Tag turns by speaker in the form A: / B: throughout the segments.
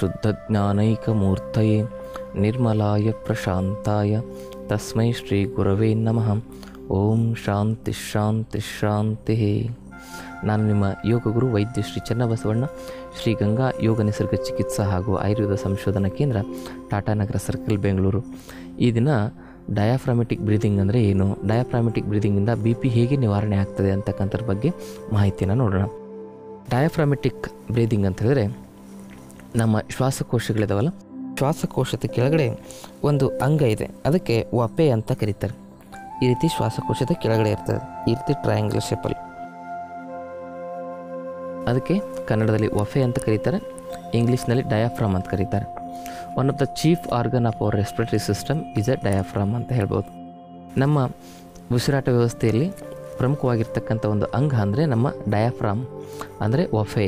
A: ಶುದ್ಧಜ್ಞಾನೈಕಮೂರ್ತಯೇ ನಿರ್ಮಲಾಯ ಪ್ರಶಾಂತಾಯ ತಸ್ಮೈ ಶ್ರೀ ಗುರವೇ ನಮಃ ಓಂ ಶಾಂತಿ ಶಾಂತಿ ಶಾಂತಿ ನಾನು ನಿಮ್ಮ ಯೋಗ ಗುರು ವೈದ್ಯ ಶ್ರೀ ಚನ್ನಬಸವಣ್ಣ ಶ್ರೀ ಗಂಗಾ ಯೋಗ ನಿಸರ್ಗ ಚಿಕಿತ್ಸಾ ಹಾಗೂ ಆಯುರ್ವೇದ ಸಂಶೋಧನಾ ಕೇಂದ್ರ ಟಾಟಾನಗರ ಸರ್ಕಲ್ ಬೆಂಗಳೂರು ಈ ದಿನ ಡಯಾಫ್ರಾಮೆಟಿಕ್ ಬ್ರೀದಿಂಗ್ ಅಂದರೆ ಏನು ಡಯಾಫ್ರಾಮೆಟಿಕ್ ಬ್ರೀದಿಂಗಿಂದ ಬಿ ಪಿ ಹೇಗೆ ನಿವಾರಣೆ ಆಗ್ತದೆ ಅಂತಕ್ಕಂಥದ್ರ ಬಗ್ಗೆ ಮಾಹಿತಿಯನ್ನು ನೋಡೋಣ ಡಯಾಫ್ರಾಮೆಟಿಕ್ ಬ್ರೀದಿಂಗ್ ಅಂತ ಹೇಳಿದ್ರೆ ನಮ್ಮ ಶ್ವಾಸಕೋಶಗಳಿದಾವಲ್ಲ ಶ್ವಾಸಕೋಶದ ಕೆಳಗಡೆ ಒಂದು ಅಂಗ ಇದೆ ಅದಕ್ಕೆ ವಪೆ ಅಂತ ಕರೀತಾರೆ ಈ ರೀತಿ ಶ್ವಾಸಕೋಶದ ಕೆಳಗಡೆ ಇರ್ತದೆ ಈ ರೀತಿ ಟ್ರಯಾಂಗಲ್ ಶೇಪಲ್ಲಿ ಅದಕ್ಕೆ ಕನ್ನಡದಲ್ಲಿ ವಫೆ ಅಂತ ಕರೀತಾರೆ ಇಂಗ್ಲೀಷ್ನಲ್ಲಿ ಡಯಾಫ್ರಾಮ್ ಅಂತ ಕರೀತಾರೆ one of the chief organ of our respiratory system is a diaphragm ಅಂತ ಹೇಳ್ಬೋದು ನಮ್ಮ ಉಸಿರಾಟ ವ್ಯವಸ್ಥೆಯಲ್ಲಿ ಪ್ರಮುಖವಾಗಿರ್ತಕ್ಕಂಥ ಒಂದು ಅಂಗ ಅಂದರೆ ನಮ್ಮ ಡಯಾಫ್ರಾಮ್ ಅಂದರೆ ವಫೆ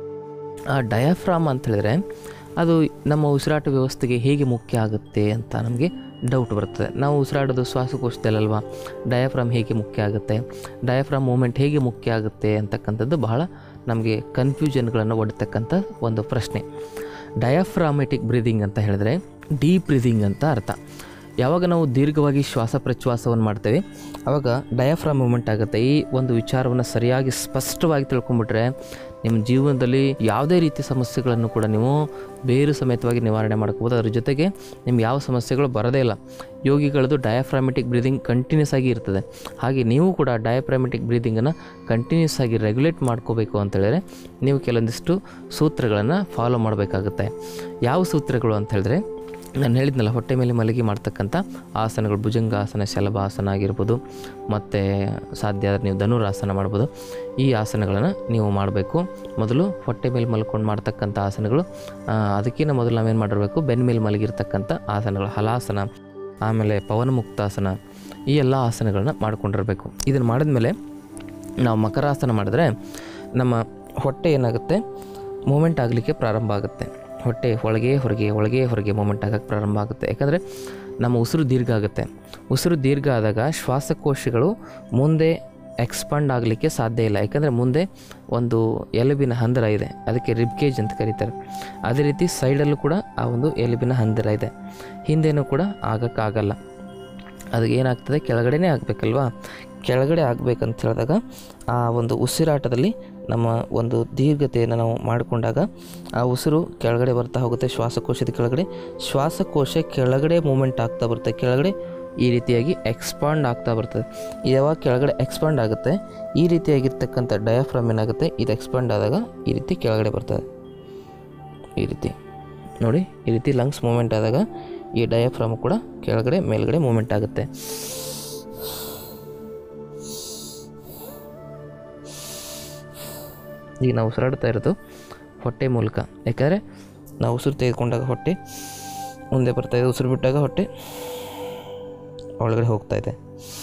A: ಆ ಡಯಾಫ್ರಾಮ್ ಅಂತ ಹೇಳಿದ್ರೆ ಅದು ನಮ್ಮ ಉಸಿರಾಟ ವ್ಯವಸ್ಥೆಗೆ ಹೇಗೆ ಮುಖ್ಯ ಆಗುತ್ತೆ ಅಂತ ನಮಗೆ ಡೌಟ್ ಬರ್ತದೆ ನಾವು ಉಸಿರಾಡೋದು ಶ್ವಾಸಕೋಶದಲ್ಲಲ್ವಾ ಡಯಾಫ್ರಾಮ್ ಹೇಗೆ ಮುಖ್ಯ ಆಗುತ್ತೆ ಡಯಾಫ್ರಾಮ್ ಮೂಮೆಂಟ್ ಹೇಗೆ ಮುಖ್ಯ ಆಗುತ್ತೆ ಅಂತಕ್ಕಂಥದ್ದು ಬಹಳ ನಮಗೆ ಕನ್ಫ್ಯೂಷನ್ಗಳನ್ನು ಒಡ್ತಕ್ಕಂಥ ಒಂದು ಪ್ರಶ್ನೆ ಡಯಾಫ್ರಾಮೆಟಿಕ್ ಬ್ರೀದಿಂಗ್ ಅಂತ ಹೇಳಿದ್ರೆ ಡೀಪ್ ಬ್ರೀದಿಂಗ್ ಅಂತ ಅರ್ಥ ಯಾವಾಗ ನಾವು ದೀರ್ಘವಾಗಿ ಶ್ವಾಸ ಪ್ರಶ್ವಾಸವನ್ನು ಮಾಡ್ತೇವೆ ಆವಾಗ ಡಯಾಫ್ರಾಮ್ ಮೂಮೆಂಟ್ ಆಗುತ್ತೆ ಈ ಒಂದು ವಿಚಾರವನ್ನು ಸರಿಯಾಗಿ ಸ್ಪಷ್ಟವಾಗಿ ತಿಳ್ಕೊಂಬಿಟ್ರೆ ನಿಮ್ಮ ಜೀವನದಲ್ಲಿ ಯಾವುದೇ ರೀತಿಯ ಸಮಸ್ಯೆಗಳನ್ನು ಕೂಡ ನೀವು ಬೇರು ಸಮೇತವಾಗಿ ನಿವಾರಣೆ ಮಾಡ್ಕೋಬೋದು ಅದ್ರ ಜೊತೆಗೆ ನಿಮ್ಗೆ ಯಾವ ಸಮಸ್ಯೆಗಳು ಬರೋದೇ ಇಲ್ಲ ಯೋಗಿಗಳದ್ದು ಡಯಾಫ್ರಾಮೆಟಿಕ್ ಬ್ರೀದಿಂಗ್ ಕಂಟಿನ್ಯೂಸ್ ಆಗಿ ಇರ್ತದೆ ಹಾಗೆ ನೀವು ಕೂಡ ಡಯಾಫ್ರಾಮೆಟಿಕ್ ಬ್ರೀದಿಂಗನ್ನು ಕಂಟಿನ್ಯೂಸ್ ಆಗಿ ರೆಗ್ಯುಲೇಟ್ ಮಾಡ್ಕೋಬೇಕು ಅಂತ ಹೇಳಿದ್ರೆ ನೀವು ಕೆಲವೊಂದಿಷ್ಟು ಸೂತ್ರಗಳನ್ನು ಫಾಲೋ ಮಾಡಬೇಕಾಗುತ್ತೆ ಯಾವ ಸೂತ್ರಗಳು ಅಂತ ಹೇಳಿದ್ರೆ ನಾನು ಹೇಳಿದ್ನಲ್ಲ ಹೊಟ್ಟೆ ಮೇಲೆ ಮಲಗಿ ಮಾಡ್ತಕ್ಕಂಥ ಆಸನಗಳು ಭುಜಂಗಾಸನ ಶಲಭಾಸನ ಆಗಿರ್ಬೋದು ಮತ್ತು ಸಾಧ್ಯ ಆದರೆ ನೀವು ಧನುರಾಸನ ಮಾಡ್ಬೋದು ಈ ಆಸನಗಳನ್ನು ನೀವು ಮಾಡಬೇಕು ಮೊದಲು ಹೊಟ್ಟೆ ಮೇಲೆ ಮಲ್ಕೊಂಡು ಮಾಡ್ತಕ್ಕಂಥ ಆಸನಗಳು ಆ, ಅದಕ್ಕಿಂತ ಮೊದಲು ನಾವೇನು ಮಾಡಿರಬೇಕು ಬೆನ್ನ ಮೇಲೆ ಮಲಗಿರ್ತಕ್ಕಂಥ ಆಸನಗಳು ಹಲಾಸನ ಆಮೇಲೆ ಪವನಮುಕ್ತಾಸನ ಈ ಎಲ್ಲ ಆಸನಗಳನ್ನ ಮಾಡ್ಕೊಂಡಿರಬೇಕು ಇದನ್ನು ಮಾಡಿದ್ಮೇಲೆ ನಾವು ಮಕರಾಸನ ಮಾಡಿದ್ರೆ ನಮ್ಮ ಹೊಟ್ಟೆ ಏನಾಗುತ್ತೆ ಮೂಮೆಂಟ್ ಆಗಲಿಕ್ಕೆ ಪ್ರಾರಂಭ ಆಗುತ್ತೆ ಹೊಟ್ಟೆ ಒಳಗೆ ಹೊರಗೆ ಒಳಗೆ ಹೊರಗೆ ಮೂಮೆಂಟ್ ಆಗೋಕ್ಕೆ ಪ್ರಾರಂಭ ಆಗುತ್ತೆ ಯಾಕಂದರೆ ನಮ್ಮ ಉಸಿರು ದೀರ್ಘ ಆಗುತ್ತೆ ಉಸಿರು ದೀರ್ಘ ಆದಾಗ ಶ್ವಾಸಕೋಶಗಳು ಮುಂದೆ ಎಕ್ಸ್ಪಾಂಡ್ ಆಗಲಿಕ್ಕೆ ಸಾಧ್ಯ ಇಲ್ಲ ಯಾಕಂದರೆ ಮುಂದೆ ಒಂದು ಎಲುಬಿನ ಹಂದರ ಇದೆ ಅದಕ್ಕೆ ರಿಬ್ಕೇಜ್ ಅಂತ ಕರೀತಾರೆ ಅದೇ ರೀತಿ ಸೈಡಲ್ಲೂ ಕೂಡ ಆ ಒಂದು ಎಲುಬಿನ ಹಂದರ ಇದೆ ಹಿಂದೆನೂ ಕೂಡ ಆಗೋಕ್ಕಾಗಲ್ಲ ಅದು ಏನಾಗ್ತದೆ ಕೆಳಗಡೆನೇ ಆಗಬೇಕಲ್ವಾ ಕೆಳಗಡೆ ಆಗಬೇಕಂತ ಹೇಳಿದಾಗ ಆ ಒಂದು ಉಸಿರಾಟದಲ್ಲಿ ನಮ್ಮ ಒಂದು ದೀರ್ಘತೆಯನ್ನು ನಾವು ಮಾಡಿಕೊಂಡಾಗ ಆ ಉಸಿರು ಕೆಳಗಡೆ ಬರ್ತಾ ಹೋಗುತ್ತೆ ಶ್ವಾಸಕೋಶದ ಕೆಳಗಡೆ ಶ್ವಾಸಕೋಶ ಕೆಳಗಡೆ ಮೂಮೆಂಟ್ ಆಗ್ತಾ ಬರುತ್ತೆ ಕೆಳಗಡೆ ಈ ರೀತಿಯಾಗಿ ಎಕ್ಸ್ಪಾಂಡ್ ಆಗ್ತಾ ಬರ್ತದೆ ಇದು ಯಾವಾಗ ಕೆಳಗಡೆ ಎಕ್ಸ್ಪಾಂಡ್ ಆಗುತ್ತೆ ಈ ರೀತಿಯಾಗಿರ್ತಕ್ಕಂಥ ಡಯಾಫ್ರಾಮ್ ಏನಾಗುತ್ತೆ ಇದು ಎಕ್ಸ್ಪಾಂಡ್ ಆದಾಗ ಈ ರೀತಿ ಕೆಳಗಡೆ ಬರ್ತದೆ ಈ ರೀತಿ ನೋಡಿ ಈ ರೀತಿ ಲಂಗ್ಸ್ ಮೂಮೆಂಟ್ ಆದಾಗ ಈ ಡಯಾಫ್ರಾಮ್ ಕೂಡ ಕೆಳಗಡೆ ಮೇಲ್ಗಡೆ ಮೂಮೆಂಟ್ ಆಗುತ್ತೆ ಈಗ ನಾವು ಉಸಿರಾಡ್ತಾ ಇರೋದು ಹೊಟ್ಟೆ ಮೂಲಕ ಯಾಕಂದರೆ ನಾವು ಉಸಿರು ತೆಗೆದುಕೊಂಡಾಗ ಹೊಟ್ಟೆ ಮುಂದೆ ಬರ್ತಾ ಇದೆ ಉಸಿರು ಬಿಟ್ಟಾಗ ಹೊಟ್ಟೆ ಒಳಗಡೆ ಹೋಗ್ತಾ ಇದೆ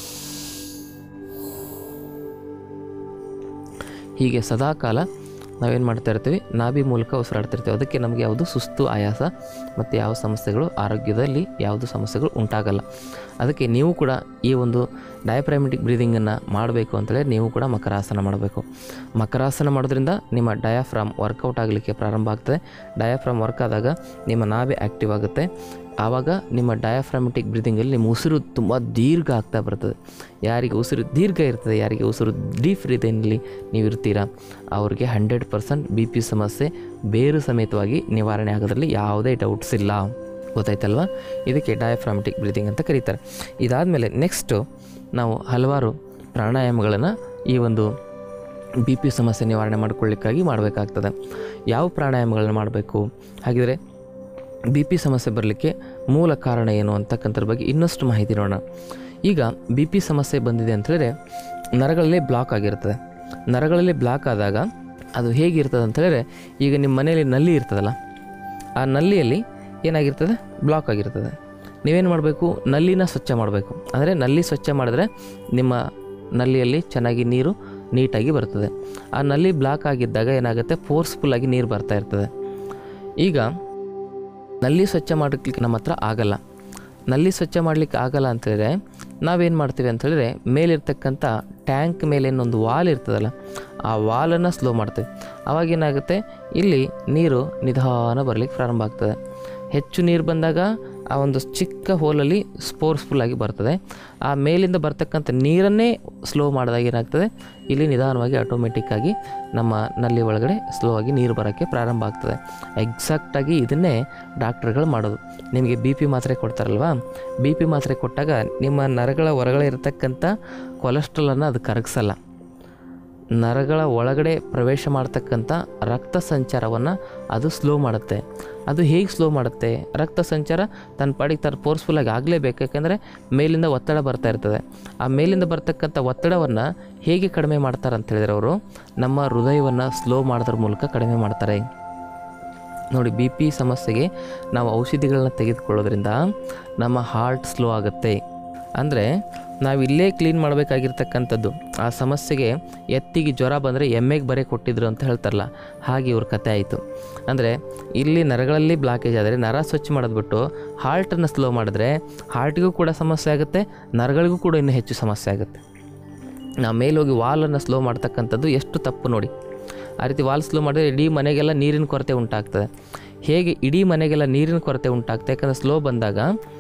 A: ಹೀಗೆ ಸದಾಕಾಲ ನಾವೇನು ಮಾಡ್ತಾ ಇರ್ತೀವಿ ನಾಭಿ ಮೂಲಕ ಉಸಿರಾಡ್ತಿರ್ತೀವಿ ಅದಕ್ಕೆ ನಮಗೆ ಯಾವುದು ಸುಸ್ತು ಆಯಾಸ ಮತ್ತು ಯಾವ ಸಮಸ್ಯೆಗಳು ಆರೋಗ್ಯದಲ್ಲಿ ಯಾವುದು ಸಮಸ್ಯೆಗಳು ಉಂಟಾಗಲ್ಲ ಅದಕ್ಕೆ ನೀವು ಕೂಡ ಈ ಒಂದು ಡಯಾಫ್ರಾಮೆಟಿಕ್ ಬ್ರೀದಿಂಗನ್ನು ಮಾಡಬೇಕು ಅಂತೇಳಿ ನೀವು ಕೂಡ ಮಕರಾಸನ ಮಾಡಬೇಕು ಮಕರಾಸನ ಮಾಡೋದ್ರಿಂದ ನಿಮ್ಮ ಡಯಾಫ್ರಾಮ್ ವರ್ಕೌಟ್ ಆಗಲಿಕ್ಕೆ ಪ್ರಾರಂಭ ಆಗ್ತದೆ ಡಯಾಫ್ರಾಮ್ ವರ್ಕ್ ಆದಾಗ ನಿಮ್ಮ ನಾಭಿ ಆ್ಯಕ್ಟಿವ್ ಆಗುತ್ತೆ ಆವಾಗ ನಿಮ್ಮ ಡಯಾಫ್ರಾಮೆಟಿಕ್ ಬ್ರೀದಿಂಗಲ್ಲಿ ನಿಮ್ಮ ಉಸಿರು ತುಂಬ ದೀರ್ಘ ಆಗ್ತಾ ಬರ್ತದೆ ಯಾರಿಗೆ ಉಸಿರು ದೀರ್ಘ ಇರ್ತದೆ ಯಾರಿಗೆ ಉಸಿರು ಡೀಪ್ ಬ್ರೀದಿಂಗಲ್ಲಿ ನೀವು ಇರ್ತೀರಾ ಅವ್ರಿಗೆ ಹಂಡ್ರೆಡ್ ಪರ್ಸೆಂಟ್ ಬಿ ಪಿ ಸಮಸ್ಯೆ ಬೇರು ಸಮೇತವಾಗಿ ನಿವಾರಣೆ ಆಗೋದ್ರಲ್ಲಿ ಯಾವುದೇ ಡೌಟ್ಸ್ ಇಲ್ಲ ಗೊತ್ತಾಯ್ತಲ್ವಾ ಇದಕ್ಕೆ ಡಯಾಫ್ರಾಮೆಟಿಕ್ ಬ್ರೀದಿಂಗ್ ಅಂತ ಕರೀತಾರೆ ಇದಾದಮೇಲೆ ನೆಕ್ಸ್ಟು ನಾವು ಹಲವಾರು ಪ್ರಾಣಾಯಾಮಗಳನ್ನು ಈ ಒಂದು ಬಿ ಪಿ ಸಮಸ್ಯೆ ನಿವಾರಣೆ ಮಾಡ್ಕೊಳ್ಳಿಕ್ಕಾಗಿ ಮಾಡಬೇಕಾಗ್ತದೆ ಯಾವ ಪ್ರಾಣಾಯಾಮಗಳನ್ನ ಮಾಡಬೇಕು ಹಾಗಿದ್ರೆ ಬಿ ಪಿ ಸಮಸ್ಯೆ ಬರಲಿಕ್ಕೆ ಮೂಲ ಕಾರಣ ಏನು ಅಂತಕ್ಕಂಥದ್ರ ಬಗ್ಗೆ ಇನ್ನಷ್ಟು ಮಾಹಿತಿ ನೋಡೋಣ ಈಗ ಬಿ ಪಿ ಸಮಸ್ಯೆ ಬಂದಿದೆ ಅಂತ ಹೇಳಿದ್ರೆ ನರಗಳಲ್ಲಿ ಬ್ಲಾಕ್ ಆಗಿರ್ತದೆ ನರಗಳಲ್ಲಿ ಬ್ಲಾಕ್ ಆದಾಗ ಅದು ಹೇಗಿರ್ತದೆ ಅಂತ ಹೇಳಿದ್ರೆ ಈಗ ನಿಮ್ಮ ಮನೆಯಲ್ಲಿ ನಲ್ಲಿ ಇರ್ತದಲ್ಲ ಆ ನಲ್ಲಿಯಲ್ಲಿ ಏನಾಗಿರ್ತದೆ ಬ್ಲಾಕ್ ಆಗಿರ್ತದೆ ನೀವೇನು ಮಾಡಬೇಕು ನಲ್ಲಿನ ಸ್ವಚ್ಛ ಮಾಡಬೇಕು ಅಂದರೆ ನಲ್ಲಿ ಸ್ವಚ್ಛ ಮಾಡಿದ್ರೆ ನಿಮ್ಮ ನಲ್ಲಿಯಲ್ಲಿ ಚೆನ್ನಾಗಿ ನೀರು ನೀಟಾಗಿ ಬರ್ತದೆ ಆ ನಲ್ಲಿ ಬ್ಲಾಕ್ ಆಗಿದ್ದಾಗ ಏನಾಗುತ್ತೆ ಫೋರ್ಸ್ಫುಲ್ಲಾಗಿ ನೀರು ಬರ್ತಾ ಇರ್ತದೆ ಈಗ ನಲ್ಲಿ ಸ್ವಚ್ಛ ಮಾಡೋಕ್ಕೆ ನಮ್ಮ ಹತ್ರ ಆಗಲ್ಲ ನಲ್ಲಿ ಸ್ವಚ್ಛ ಮಾಡಲಿಕ್ಕೆ ಆಗಲ್ಲ ಅಂತೇಳಿದ್ರೆ ನಾವೇನು ಮಾಡ್ತೀವಿ ಅಂತೇಳಿದ್ರೆ ಮೇಲಿರ್ತಕ್ಕಂಥ ಟ್ಯಾಂಕ್ ಮೇಲೆ ಒಂದು ವಾಲ್ ಇರ್ತದಲ್ಲ ಆ ವಾಲನ್ನು ಸ್ಲೋ ಮಾಡ್ತೀವಿ ಅವಾಗೇನಾಗುತ್ತೆ ಇಲ್ಲಿ ನೀರು ನಿಧಾನ ಬರಲಿಕ್ಕೆ ಪ್ರಾರಂಭ ಆಗ್ತದೆ ಹೆಚ್ಚು ನೀರು ಬಂದಾಗ ಆ ಒಂದು ಚಿಕ್ಕ ಹೋಲಲ್ಲಿ ಸ್ಪೋರ್ಸ್ಫುಲ್ಲಾಗಿ ಬರ್ತದೆ ಆ ಮೇಲಿಂದ ಬರ್ತಕ್ಕಂಥ ನೀರನ್ನೇ ಸ್ಲೋ ಮಾಡಿದಾಗ ಏನಾಗ್ತದೆ ಇಲ್ಲಿ ನಿಧಾನವಾಗಿ ಆಟೋಮೆಟಿಕ್ಕಾಗಿ ನಮ್ಮ ನಲ್ಲಿ ಒಳಗಡೆ ಸ್ಲೋ ಆಗಿ ನೀರು ಬರೋಕ್ಕೆ ಪ್ರಾರಂಭ ಆಗ್ತದೆ ಎಕ್ಸಾಕ್ಟಾಗಿ ಇದನ್ನೇ ಡಾಕ್ಟ್ರುಗಳು ಮಾಡೋದು ನಿಮಗೆ ಬಿ ಪಿ ಮಾತ್ರೆ ಕೊಡ್ತಾರಲ್ವಾ ಬಿ ಪಿ ಮಾತ್ರೆ ಕೊಟ್ಟಾಗ ನಿಮ್ಮ ನರಗಳ ಹೊರಗಡೆ ಇರತಕ್ಕಂಥ ಕೊಲೆಸ್ಟ್ರಾಲನ್ನು ಅದು ಕರಗಿಸಲ್ಲ ನರಗಳ ಒಳಗಡೆ ಪ್ರವೇಶ ಮಾಡ್ತಕ್ಕಂಥ ರಕ್ತ ಸಂಚಾರವನ್ನು ಅದು ಸ್ಲೋ ಮಾಡುತ್ತೆ ಅದು ಹೇಗೆ ಸ್ಲೋ ಮಾಡುತ್ತೆ ರಕ್ತ ಸಂಚಾರ ತನ್ನ ಪಾಡಿಗೆ ತನ್ನ ಫೋರ್ಸ್ಫುಲ್ಲಾಗಿ ಆಗಲೇಬೇಕು ಯಾಕೆಂದರೆ ಮೇಲಿಂದ ಒತ್ತಡ ಬರ್ತಾ ಇರ್ತದೆ ಆ ಮೇಲಿಂದ ಬರ್ತಕ್ಕಂಥ ಒತ್ತಡವನ್ನು ಹೇಗೆ ಕಡಿಮೆ ಮಾಡ್ತಾರೆ ಅಂತ ಹೇಳಿದ್ರೆ ಅವರು ನಮ್ಮ ಹೃದಯವನ್ನು ಸ್ಲೋ ಮಾಡೋದ್ರ ಮೂಲಕ ಕಡಿಮೆ ಮಾಡ್ತಾರೆ ನೋಡಿ ಬಿ ಪಿ ಸಮಸ್ಯೆಗೆ ನಾವು ಔಷಧಿಗಳನ್ನ ತೆಗೆದುಕೊಳ್ಳೋದ್ರಿಂದ ನಮ್ಮ ಹಾರ್ಟ್ ಸ್ಲೋ ಆಗುತ್ತೆ ಅಂದರೆ ನಾವು ಇಲ್ಲೇ ಕ್ಲೀನ್ ಮಾಡಬೇಕಾಗಿರ್ತಕ್ಕಂಥದ್ದು ಆ ಸಮಸ್ಯೆಗೆ ಎತ್ತಿಗೆ ಜ್ವರ ಬಂದರೆ ಎಮ್ಮೆಗೆ ಬರೆ ಕೊಟ್ಟಿದ್ರು ಅಂತ ಹೇಳ್ತಾರಲ್ಲ ಹಾಗೆ ಇವ್ರ ಕತೆ ಆಯಿತು ಅಂದರೆ ಇಲ್ಲಿ ನರಗಳಲ್ಲಿ ಬ್ಲಾಕೇಜ್ ಆದರೆ ನರ ಸ್ವಚ್ಛ ಮಾಡೋದು ಬಿಟ್ಟು ಹಾರ್ಟನ್ನು ಸ್ಲೋ ಮಾಡಿದ್ರೆ ಹಾರ್ಟಿಗೂ ಕೂಡ ಸಮಸ್ಯೆ ಆಗುತ್ತೆ ನರಗಳಿಗೂ ಕೂಡ ಇನ್ನೂ ಹೆಚ್ಚು ಸಮಸ್ಯೆ ಆಗುತ್ತೆ ನಾವು ಮೇಲೋಗಿ ವಾಲನ್ನು ಸ್ಲೋ ಮಾಡ್ತಕ್ಕಂಥದ್ದು ಎಷ್ಟು ತಪ್ಪು ನೋಡಿ ಆ ರೀತಿ ವಾಲ್ ಸ್ಲೋ ಮಾಡಿದ್ರೆ ಇಡೀ ಮನೆಗೆಲ್ಲ ನೀರಿನ ಕೊರತೆ ಉಂಟಾಗ್ತದೆ ಹೇಗೆ ಇಡೀ ಮನೆಗೆಲ್ಲ ನೀರಿನ ಕೊರತೆ ಉಂಟಾಗ್ತದೆ ಯಾಕಂದರೆ ಸ್ಲೋ ಬಂದಾಗ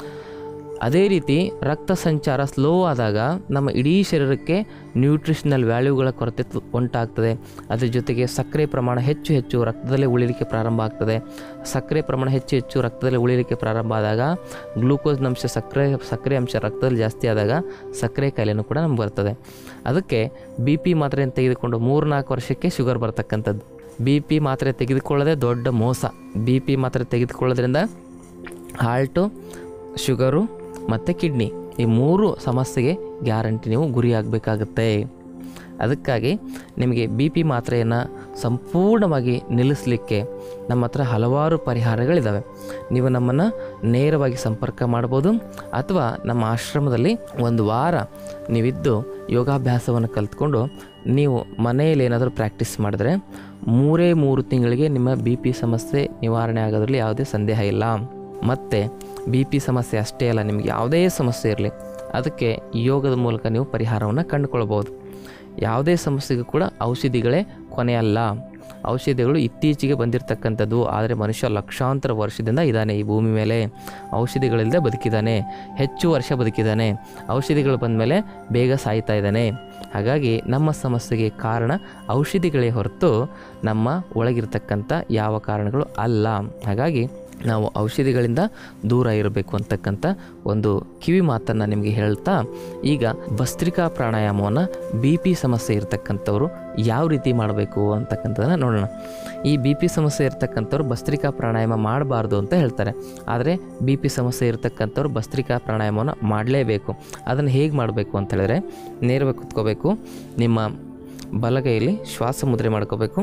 A: ಅದೇ ರೀತಿ ರಕ್ತ ಸಂಚಾರ ಸ್ಲೋ ಆದಾಗ ನಮ್ಮ ಇಡೀ ಶರೀರಕ್ಕೆ ನ್ಯೂಟ್ರಿಷನಲ್ ವ್ಯಾಲ್ಯೂಗಳ ಕೊರತೆ ತು- ಉಂಟಾಗ್ತದೆ ಅದ್ರ ಜೊತೆಗೆ ಸಕ್ಕರೆ ಪ್ರಮಾಣ ಹೆಚ್ಚು ಹೆಚ್ಚು ರಕ್ತದಲ್ಲೇ ಉಳಿಲಿಕ್ಕೆ ಪ್ರಾರಂಭ ಆಗ್ತದೆ ಸಕ್ಕರೆ ಪ್ರಮಾಣ ಹೆಚ್ಚು ಹೆಚ್ಚು ರಕ್ತದಲ್ಲೇ ಉಳಿಲಿಕ್ಕೆ ಪ್ರಾರಂಭ ಆದಾಗ ಗ್ಲೂಕೋಸ್ನ ಅಂಶ ಸಕ್ಕರೆ ಸಕ್ಕರೆ ಅಂಶ ರಕ್ತದಲ್ಲಿ ಜಾಸ್ತಿ ಆದಾಗ ಸಕ್ಕರೆ ಕಾಯಿಲೆನೂ ಕೂಡ ನಮ್ಗೆ ಬರ್ತದೆ ಅದಕ್ಕೆ ಬಿ ಪಿ ಮಾತ್ರೆಯನ್ನು ತೆಗೆದುಕೊಂಡು ಮೂರು ನಾಲ್ಕು ವರ್ಷಕ್ಕೆ ಶುಗರ್ ಬರ್ತಕ್ಕಂಥದ್ದು ಬಿ ಪಿ ಮಾತ್ರೆ ತೆಗೆದುಕೊಳ್ಳೋದೇ ದೊಡ್ಡ ಮೋಸ ಬಿ ಪಿ ಮಾತ್ರೆ ತೆಗೆದುಕೊಳ್ಳೋದ್ರಿಂದ ಹಾರ್ಟು ಶುಗರು ಮತ್ತು ಕಿಡ್ನಿ ಈ ಮೂರು ಸಮಸ್ಯೆಗೆ ಗ್ಯಾರಂಟಿ ನೀವು ಗುರಿಯಾಗಬೇಕಾಗುತ್ತೆ ಅದಕ್ಕಾಗಿ ನಿಮಗೆ ಬಿ ಪಿ ಮಾತ್ರೆಯನ್ನು ಸಂಪೂರ್ಣವಾಗಿ ನಿಲ್ಲಿಸಲಿಕ್ಕೆ ನಮ್ಮ ಹತ್ರ ಹಲವಾರು ಪರಿಹಾರಗಳಿದ್ದಾವೆ ನೀವು ನಮ್ಮನ್ನು ನೇರವಾಗಿ ಸಂಪರ್ಕ ಮಾಡ್ಬೋದು ಅಥವಾ ನಮ್ಮ ಆಶ್ರಮದಲ್ಲಿ ಒಂದು ವಾರ ನೀವಿದ್ದು ಯೋಗಾಭ್ಯಾಸವನ್ನು ಕಲ್ತ್ಕೊಂಡು ನೀವು ಮನೆಯಲ್ಲಿ ಏನಾದರೂ ಪ್ರಾಕ್ಟೀಸ್ ಮಾಡಿದ್ರೆ ಮೂರೇ ಮೂರು ತಿಂಗಳಿಗೆ ನಿಮ್ಮ ಬಿ ಪಿ ಸಮಸ್ಯೆ ನಿವಾರಣೆ ಆಗೋದ್ರಲ್ಲಿ ಯಾವುದೇ ಸಂದೇಹ ಇಲ್ಲ ಮತ್ತು ಬಿ ಪಿ ಸಮಸ್ಯೆ ಅಷ್ಟೇ ಅಲ್ಲ ನಿಮಗೆ ಯಾವುದೇ ಸಮಸ್ಯೆ ಇರಲಿ ಅದಕ್ಕೆ ಯೋಗದ ಮೂಲಕ ನೀವು ಪರಿಹಾರವನ್ನು ಕಂಡುಕೊಳ್ಬೋದು ಯಾವುದೇ ಸಮಸ್ಯೆಗೂ ಕೂಡ ಔಷಧಿಗಳೇ ಕೊನೆಯಲ್ಲ ಔಷಧಿಗಳು ಇತ್ತೀಚೆಗೆ ಬಂದಿರತಕ್ಕಂಥದ್ದು ಆದರೆ ಮನುಷ್ಯ ಲಕ್ಷಾಂತರ ವರ್ಷದಿಂದ ಇದ್ದಾನೆ ಈ ಭೂಮಿ ಮೇಲೆ ಔಷಧಿಗಳಿಲ್ಲದೆ ಬದುಕಿದ್ದಾನೆ ಹೆಚ್ಚು ವರ್ಷ ಬದುಕಿದ್ದಾನೆ ಔಷಧಿಗಳು ಬಂದ ಮೇಲೆ ಬೇಗ ಸಾಯ್ತಾ ಇದ್ದಾನೆ ಹಾಗಾಗಿ ನಮ್ಮ ಸಮಸ್ಯೆಗೆ ಕಾರಣ ಔಷಧಿಗಳೇ ಹೊರತು ನಮ್ಮ ಒಳಗಿರ್ತಕ್ಕಂಥ ಯಾವ ಕಾರಣಗಳು ಅಲ್ಲ ಹಾಗಾಗಿ ನಾವು ಔಷಧಿಗಳಿಂದ ದೂರ ಇರಬೇಕು ಅಂತಕ್ಕಂಥ ಒಂದು ಕಿವಿ ಮಾತನ್ನು ನಿಮಗೆ ಹೇಳ್ತಾ ಈಗ ಭಸ್ತ್ರಿಕಾ ಪ್ರಾಣಾಯಾಮವನ್ನು ಬಿ ಪಿ ಸಮಸ್ಯೆ ಇರತಕ್ಕಂಥವ್ರು ಯಾವ ರೀತಿ ಮಾಡಬೇಕು ಅಂತಕ್ಕಂಥದ್ದನ್ನು ನೋಡೋಣ ಈ ಬಿ ಪಿ ಸಮಸ್ಯೆ ಇರತಕ್ಕಂಥವ್ರು ಭಸ್ತ್ರಿಕಾ ಪ್ರಾಣಾಯಾಮ ಮಾಡಬಾರ್ದು ಅಂತ ಹೇಳ್ತಾರೆ ಆದರೆ ಬಿ ಪಿ ಸಮಸ್ಯೆ ಇರತಕ್ಕಂಥವ್ರು ಭಸ್ತ್ರಿಕಾ ಪ್ರಾಣಾಯಾಮವನ್ನು ಮಾಡಲೇಬೇಕು ಅದನ್ನು ಹೇಗೆ ಮಾಡಬೇಕು ಅಂತ ಹೇಳಿದ್ರೆ ನೇರವಾಗಿ ಕುತ್ಕೋಬೇಕು ನಿಮ್ಮ ಬಲಗೈಯಲ್ಲಿ ಶ್ವಾಸ ಮುದ್ರೆ ಮಾಡ್ಕೋಬೇಕು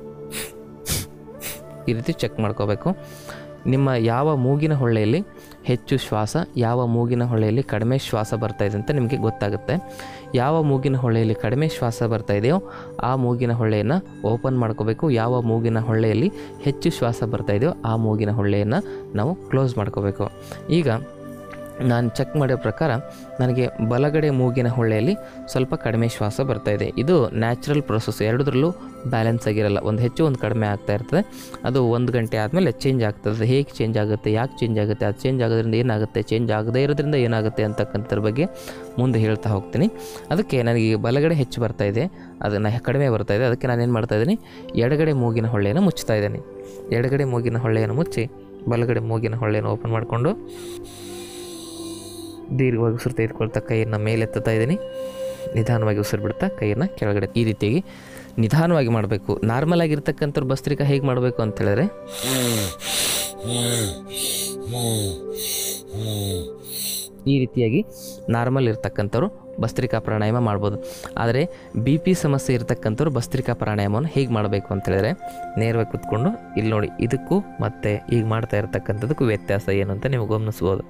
A: ಈ ರೀತಿ ಚೆಕ್ ಮಾಡ್ಕೋಬೇಕು ನಿಮ್ಮ ಯಾವ ಮೂಗಿನ ಹೊಳ್ಳೆಯಲ್ಲಿ ಹೆಚ್ಚು ಶ್ವಾಸ ಯಾವ ಮೂಗಿನ ಹೊಳ್ಳೆಯಲ್ಲಿ ಕಡಿಮೆ ಶ್ವಾಸ ಬರ್ತಾ ಇದೆ ಅಂತ ನಿಮಗೆ ಗೊತ್ತಾಗುತ್ತೆ ಯಾವ ಮೂಗಿನ ಹೊಳ್ಳೆಯಲ್ಲಿ ಕಡಿಮೆ ಶ್ವಾಸ ಬರ್ತಾ ಇದೆಯೋ ಆ ಮೂಗಿನ ಹೊಳ್ಳೆಯನ್ನು ಓಪನ್ ಮಾಡ್ಕೋಬೇಕು ಯಾವ ಮೂಗಿನ ಹೊಳ್ಳೆಯಲ್ಲಿ ಹೆಚ್ಚು ಶ್ವಾಸ ಬರ್ತಾ ಇದೆಯೋ ಆ ಮೂಗಿನ ಹೊಳ್ಳೆಯನ್ನು ನಾವು ಕ್ಲೋಸ್ ಮಾಡ್ಕೋಬೇಕು ಈಗ ನಾನು ಚೆಕ್ ಮಾಡಿರೋ ಪ್ರಕಾರ ನನಗೆ ಬಲಗಡೆ ಮೂಗಿನ ಹೊಳ್ಳೆಯಲ್ಲಿ ಸ್ವಲ್ಪ ಕಡಿಮೆ ಶ್ವಾಸ ಬರ್ತಾ ಇದೆ ಇದು ನ್ಯಾಚುರಲ್ ಪ್ರೊಸೆಸ್ ಎರಡರಲ್ಲೂ ಬ್ಯಾಲೆನ್ಸ್ ಆಗಿರಲ್ಲ ಒಂದು ಹೆಚ್ಚು ಒಂದು ಕಡಿಮೆ ಆಗ್ತಾ ಇರ್ತದೆ ಅದು ಒಂದು ಗಂಟೆ ಆದಮೇಲೆ ಚೇಂಜ್ ಆಗ್ತದೆ ಹೇಗೆ ಚೇಂಜ್ ಆಗುತ್ತೆ ಯಾಕೆ ಚೇಂಜ್ ಆಗುತ್ತೆ ಅದು ಚೇಂಜ್ ಆಗೋದ್ರಿಂದ ಏನಾಗುತ್ತೆ ಚೇಂಜ್ ಆಗದೇ ಇರೋದ್ರಿಂದ ಏನಾಗುತ್ತೆ ಅಂತಕ್ಕಂಥದ್ರ ಬಗ್ಗೆ ಮುಂದೆ ಹೇಳ್ತಾ ಹೋಗ್ತೀನಿ ಅದಕ್ಕೆ ನನಗೆ ಈಗ ಬಲಗಡೆ ಹೆಚ್ಚು ಬರ್ತಾ ಇದೆ ಅದನ್ನು ಕಡಿಮೆ ಬರ್ತಾ ಇದೆ ಅದಕ್ಕೆ ನಾನೇನು ಮಾಡ್ತಾ ಇದ್ದೀನಿ ಎಡಗಡೆ ಮೂಗಿನ ಹೊಳ್ಳೆಯನ್ನು ಮುಚ್ತಾ ಇದ್ದೀನಿ ಎಡಗಡೆ ಮೂಗಿನ ಹೊಳ್ಳೆಯನ್ನು ಮುಚ್ಚಿ ಬಲಗಡೆ ಮೂಗಿನ ಹೊಳ್ಳೆಯನ್ನು ಓಪನ್ ಮಾಡಿಕೊಂಡು ದೀರ್ಘವಾಗಿ ಉಸಿರು ತೆಗೆದುಕೊಳ್ತಾ ಕೈಯನ್ನು ಮೇಲೆತ್ತುತ್ತಾ ಇದ್ದೀನಿ ನಿಧಾನವಾಗಿ ಉಸಿರು ಬಿಡ್ತಾ ಕೈಯನ್ನು ಕೆಳಗಡೆ ಈ ರೀತಿಯಾಗಿ ನಿಧಾನವಾಗಿ ಮಾಡಬೇಕು ನಾರ್ಮಲ್ ಆಗಿರ್ತಕ್ಕಂಥವ್ರು ಭಸ್ತ್ರಿಕಾ ಹೇಗೆ ಮಾಡಬೇಕು ಅಂತ ಹೇಳಿದ್ರೆ ಈ ರೀತಿಯಾಗಿ ನಾರ್ಮಲ್ ಇರ್ತಕ್ಕಂಥವ್ರು ಭಸ್ತ್ರಿಕಾ ಪ್ರಾಣಾಯಾಮ ಮಾಡ್ಬೋದು ಆದರೆ ಬಿ ಪಿ ಸಮಸ್ಯೆ ಇರ್ತಕ್ಕಂಥವ್ರು ಭಸ್ತ್ರಿಕಾ ಪ್ರಾಣಾಯಾಮವನ್ನು ಹೇಗೆ ಮಾಡಬೇಕು ಅಂತ ಹೇಳಿದ್ರೆ ನೇರವಾಗಿ ಕೂತ್ಕೊಂಡು ಇಲ್ಲಿ ನೋಡಿ ಇದಕ್ಕೂ ಮತ್ತು ಈಗ ಮಾಡ್ತಾ ಇರ್ತಕ್ಕಂಥದ್ದಕ್ಕೂ ವ್ಯತ್ಯಾಸ ಏನು ಅಂತ ನೀವು ಗಮನಿಸ್ಬೋದು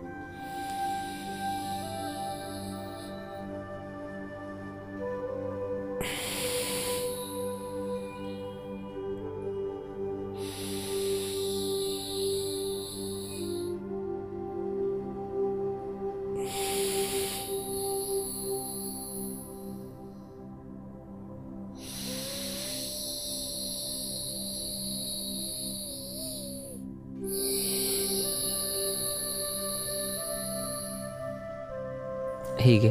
A: ಹೀಗೆ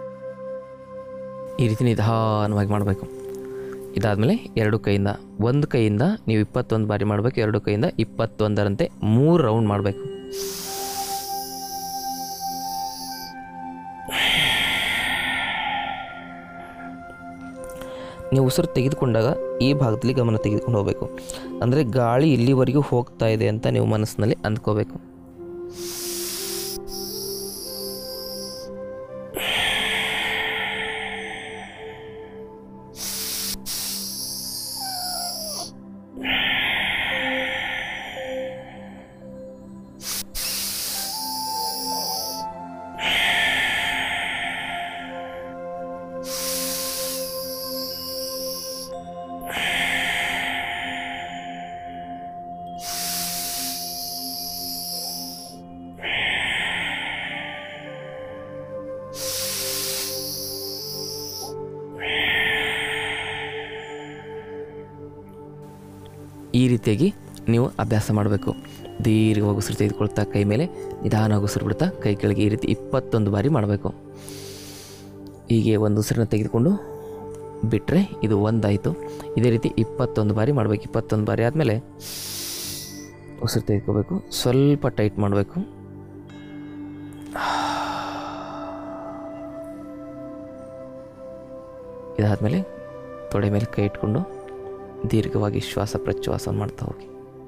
A: ಈ ರೀತಿ ನಿಧಾನವಾಗಿ ಮಾಡಬೇಕು ಇದಾದಮೇಲೆ ಎರಡು ಕೈಯಿಂದ ಒಂದು ಕೈಯಿಂದ ನೀವು ಇಪ್ಪತ್ತೊಂದು ಬಾರಿ ಮಾಡಬೇಕು ಎರಡು ಕೈಯಿಂದ ಇಪ್ಪತ್ತೊಂದರಂತೆ ಮೂರು ರೌಂಡ್ ಮಾಡಬೇಕು ನೀವು ಉಸಿರು ತೆಗೆದುಕೊಂಡಾಗ ಈ ಭಾಗದಲ್ಲಿ ಗಮನ ತೆಗೆದುಕೊಂಡು ಹೋಗಬೇಕು ಅಂದರೆ ಗಾಳಿ ಇಲ್ಲಿವರೆಗೂ ಹೋಗ್ತಾ ಇದೆ ಅಂತ ನೀವು ಮನಸ್ಸಿನಲ್ಲಿ ಅಂದ್ಕೋಬೇಕು ಈ ರೀತಿಯಾಗಿ ನೀವು ಅಭ್ಯಾಸ ಮಾಡಬೇಕು ದೀರ್ಘವಾಗಿ ಉಸಿರು ತೆಗೆದುಕೊಳ್ತಾ ಕೈ ಮೇಲೆ ನಿಧಾನವಾಗಿ ಉಸಿರು ಬಿಡ್ತಾ ಕೈ ಕೆಳಗೆ ಈ ರೀತಿ ಇಪ್ಪತ್ತೊಂದು ಬಾರಿ ಮಾಡಬೇಕು ಹೀಗೆ ಒಂದು ಉಸಿರನ್ನ ತೆಗೆದುಕೊಂಡು ಬಿಟ್ಟರೆ ಇದು ಒಂದಾಯಿತು ಇದೇ ರೀತಿ ಇಪ್ಪತ್ತೊಂದು ಬಾರಿ ಮಾಡಬೇಕು ಇಪ್ಪತ್ತೊಂದು ಬಾರಿ ಆದಮೇಲೆ ಉಸಿರು ತೆಗೆದುಕೋಬೇಕು ಸ್ವಲ್ಪ ಟೈಟ್ ಮಾಡಬೇಕು ಇದಾದಮೇಲೆ ತೊಡೆ ಮೇಲೆ ಕೈ ಇಟ್ಕೊಂಡು ದೀರ್ಘವಾಗಿ ಶ್ವಾಸ ಪ್ರಶ್ವಾಸ ಮಾಡ್ತಾ ಹೋಗಿ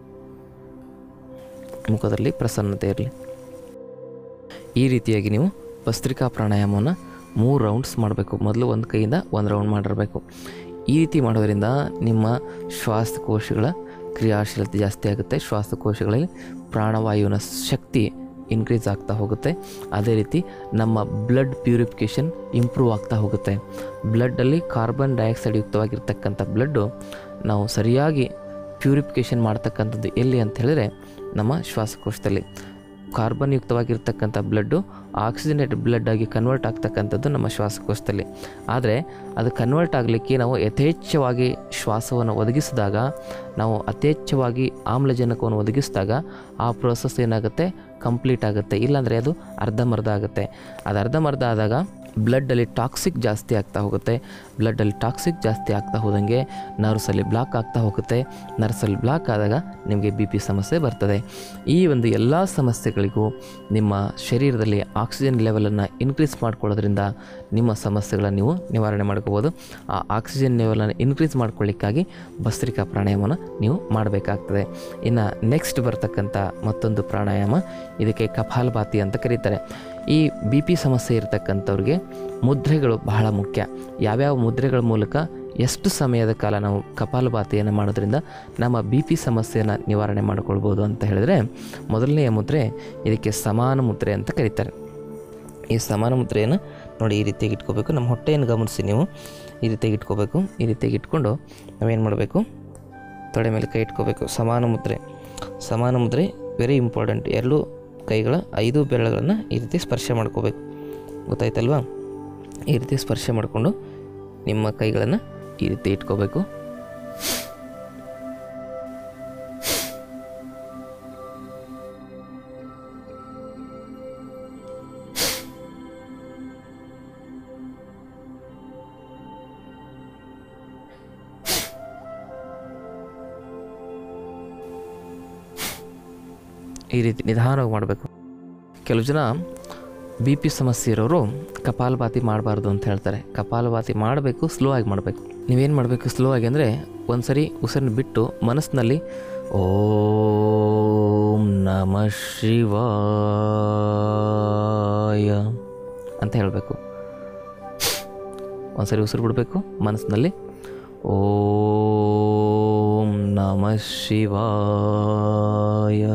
A: ಮುಖದಲ್ಲಿ ಪ್ರಸನ್ನತೆ ಇರಲಿ ಈ ರೀತಿಯಾಗಿ ನೀವು ಭಸ್ತ್ರಿಕಾ ಪ್ರಾಣಾಯಾಮವನ್ನು ಮೂರು ರೌಂಡ್ಸ್ ಮಾಡಬೇಕು ಮೊದಲು ಒಂದು ಕೈಯಿಂದ ಒಂದು ರೌಂಡ್ ಮಾಡಿರಬೇಕು ಈ ರೀತಿ ಮಾಡೋದರಿಂದ ನಿಮ್ಮ ಶ್ವಾಸಕೋಶಗಳ ಕ್ರಿಯಾಶೀಲತೆ ಜಾಸ್ತಿ ಆಗುತ್ತೆ ಶ್ವಾಸಕೋಶಗಳಲ್ಲಿ ಪ್ರಾಣವಾಯುವಿನ ಶಕ್ತಿ ಇನ್ಕ್ರೀಸ್ ಆಗ್ತಾ ಹೋಗುತ್ತೆ ಅದೇ ರೀತಿ ನಮ್ಮ ಬ್ಲಡ್ ಪ್ಯೂರಿಫಿಕೇಷನ್ ಇಂಪ್ರೂವ್ ಆಗ್ತಾ ಹೋಗುತ್ತೆ ಬ್ಲಡ್ಡಲ್ಲಿ ಕಾರ್ಬನ್ ಡೈಆಕ್ಸೈಡ್ ಯುಕ್ತವಾಗಿರ್ತಕ್ಕಂಥ ಬ್ಲಡ್ಡು ನಾವು ಸರಿಯಾಗಿ ಪ್ಯೂರಿಫಿಕೇಷನ್ ಮಾಡ್ತಕ್ಕಂಥದ್ದು ಎಲ್ಲಿ ಅಂತ ಹೇಳಿದ್ರೆ ನಮ್ಮ ಶ್ವಾಸಕೋಶದಲ್ಲಿ ಕಾರ್ಬನ್ ಯುಕ್ತವಾಗಿರ್ತಕ್ಕಂಥ ಬ್ಲಡ್ಡು ಆಕ್ಸಿಜನೇಟೆಡ್ ಬ್ಲಡ್ ಆಗಿ ಕನ್ವರ್ಟ್ ಆಗ್ತಕ್ಕಂಥದ್ದು ನಮ್ಮ ಶ್ವಾಸಕೋಶದಲ್ಲಿ ಆದರೆ ಅದು ಕನ್ವರ್ಟ್ ಆಗಲಿಕ್ಕೆ ನಾವು ಯಥೇಚ್ಛವಾಗಿ ಶ್ವಾಸವನ್ನು ಒದಗಿಸಿದಾಗ ನಾವು ಯಥೇಚ್ಛವಾಗಿ ಆಮ್ಲಜನಕವನ್ನು ಒದಗಿಸಿದಾಗ ಆ ಪ್ರೋಸೆಸ್ ಏನಾಗುತ್ತೆ ಕಂಪ್ಲೀಟ್ ಆಗುತ್ತೆ ಇಲ್ಲಾಂದರೆ ಅದು ಅರ್ಧಂಬರ್ಧ ಆಗುತ್ತೆ ಅದು ಅರ್ಧಂಬರ್ಧ ಆದಾಗ ಬ್ಲಡ್ಡಲ್ಲಿ ಟಾಕ್ಸಿಕ್ ಜಾಸ್ತಿ ಆಗ್ತಾ ಹೋಗುತ್ತೆ ಬ್ಲಡ್ಡಲ್ಲಿ ಟಾಕ್ಸಿಕ್ ಜಾಸ್ತಿ ಆಗ್ತಾ ಹೋದಂಗೆ ನರ್ವ್ಸಲ್ಲಿ ಬ್ಲಾಕ್ ಆಗ್ತಾ ಹೋಗುತ್ತೆ ನರ್ವ್ಸಲ್ಲಿ ಬ್ಲಾಕ್ ಆದಾಗ ನಿಮಗೆ ಬಿ ಪಿ ಸಮಸ್ಯೆ ಬರ್ತದೆ ಈ ಒಂದು ಎಲ್ಲ ಸಮಸ್ಯೆಗಳಿಗೂ ನಿಮ್ಮ ಶರೀರದಲ್ಲಿ ಆಕ್ಸಿಜನ್ ಲೆವೆಲನ್ನು ಇನ್ಕ್ರೀಸ್ ಮಾಡ್ಕೊಳ್ಳೋದ್ರಿಂದ ನಿಮ್ಮ ಸಮಸ್ಯೆಗಳನ್ನು ನೀವು ನಿವಾರಣೆ ಮಾಡ್ಕೋಬೋದು ಆ ಆಕ್ಸಿಜನ್ ಲೆವೆಲನ್ನು ಇನ್ಕ್ರೀಸ್ ಮಾಡ್ಕೊಳ್ಳಿಕ್ಕಾಗಿ ಭಸ್ತ್ರಿಕಾ ಪ್ರಾಣಾಯಾಮನ ನೀವು ಮಾಡಬೇಕಾಗ್ತದೆ ಇನ್ನು ನೆಕ್ಸ್ಟ್ ಬರ್ತಕ್ಕಂಥ ಮತ್ತೊಂದು ಪ್ರಾಣಾಯಾಮ ಇದಕ್ಕೆ ಕಪಾಲಭಾತಿ ಅಂತ ಕರೀತಾರೆ ಈ ಬಿ ಪಿ ಸಮಸ್ಯೆ ಇರತಕ್ಕಂಥವ್ರಿಗೆ ಮುದ್ರೆಗಳು ಬಹಳ ಮುಖ್ಯ ಯಾವ್ಯಾವ ಮುದ್ರೆಗಳ ಮೂಲಕ ಎಷ್ಟು ಸಮಯದ ಕಾಲ ನಾವು ಕಪಾಲಭಾತಿಯನ್ನು ಮಾಡೋದ್ರಿಂದ ನಮ್ಮ ಬಿ ಪಿ ಸಮಸ್ಯೆಯನ್ನು ನಿವಾರಣೆ ಮಾಡಿಕೊಳ್ಬೋದು ಅಂತ ಹೇಳಿದ್ರೆ ಮೊದಲನೆಯ ಮುದ್ರೆ ಇದಕ್ಕೆ ಸಮಾನ ಮುದ್ರೆ ಅಂತ ಕರೀತಾರೆ ಈ ಸಮಾನ ಮುದ್ರೆಯನ್ನು ನೋಡಿ ಈ ರೀತಿಯಾಗಿ ಇಟ್ಕೋಬೇಕು ನಮ್ಮ ಹೊಟ್ಟೆಯನ್ನು ಗಮನಿಸಿ ನೀವು ಈ ರೀತಿಯಾಗಿ ಇಟ್ಕೋಬೇಕು ಈ ರೀತಿಯಾಗಿ ಇಟ್ಕೊಂಡು ನಾವೇನು ಮಾಡಬೇಕು ತೊಡೆ ಮೇಲೆ ಕೈ ಇಟ್ಕೋಬೇಕು ಸಮಾನ ಮುದ್ರೆ ಸಮಾನ ಮುದ್ರೆ ವೆರಿ ಇಂಪಾರ್ಟೆಂಟ್ ಎರಡು ಕೈಗಳ ಐದು ಬೆರಳುಗಳನ್ನು ಈ ರೀತಿ ಸ್ಪರ್ಶ ಮಾಡ್ಕೋಬೇಕು ಗೊತ್ತಾಯ್ತಲ್ವಾ ಈ ರೀತಿ ಸ್ಪರ್ಶ ಮಾಡಿಕೊಂಡು ನಿಮ್ಮ ಕೈಗಳನ್ನು ಈ ರೀತಿ ಇಟ್ಕೋಬೇಕು ಈ ರೀತಿ ನಿಧಾನವಾಗಿ ಮಾಡಬೇಕು ಕೆಲವು ಜನ ಬಿ ಪಿ ಸಮಸ್ಯೆ ಇರೋರು ಕಪಾಲಭಾತಿ ಮಾಡಬಾರ್ದು ಅಂತ ಹೇಳ್ತಾರೆ ಕಪಾಲಭಾತಿ ಮಾಡಬೇಕು ಸ್ಲೋ ಆಗಿ ಮಾಡಬೇಕು ನೀವೇನು ಮಾಡಬೇಕು ಸ್ಲೋ ಆಗಿ ಅಂದರೆ ಒಂದು ಸರಿ ಉಸಿರನ್ನ ಬಿಟ್ಟು ಮನಸ್ಸಿನಲ್ಲಿ ಓಂ ನಮ ಶಿವಾಯ ಅಂತ ಹೇಳಬೇಕು ಒಂದು ಸರಿ ಉಸಿರು ಬಿಡಬೇಕು ಮನಸ್ಸಿನಲ್ಲಿ ಓಂ ನಮ ಶಿವಾಯ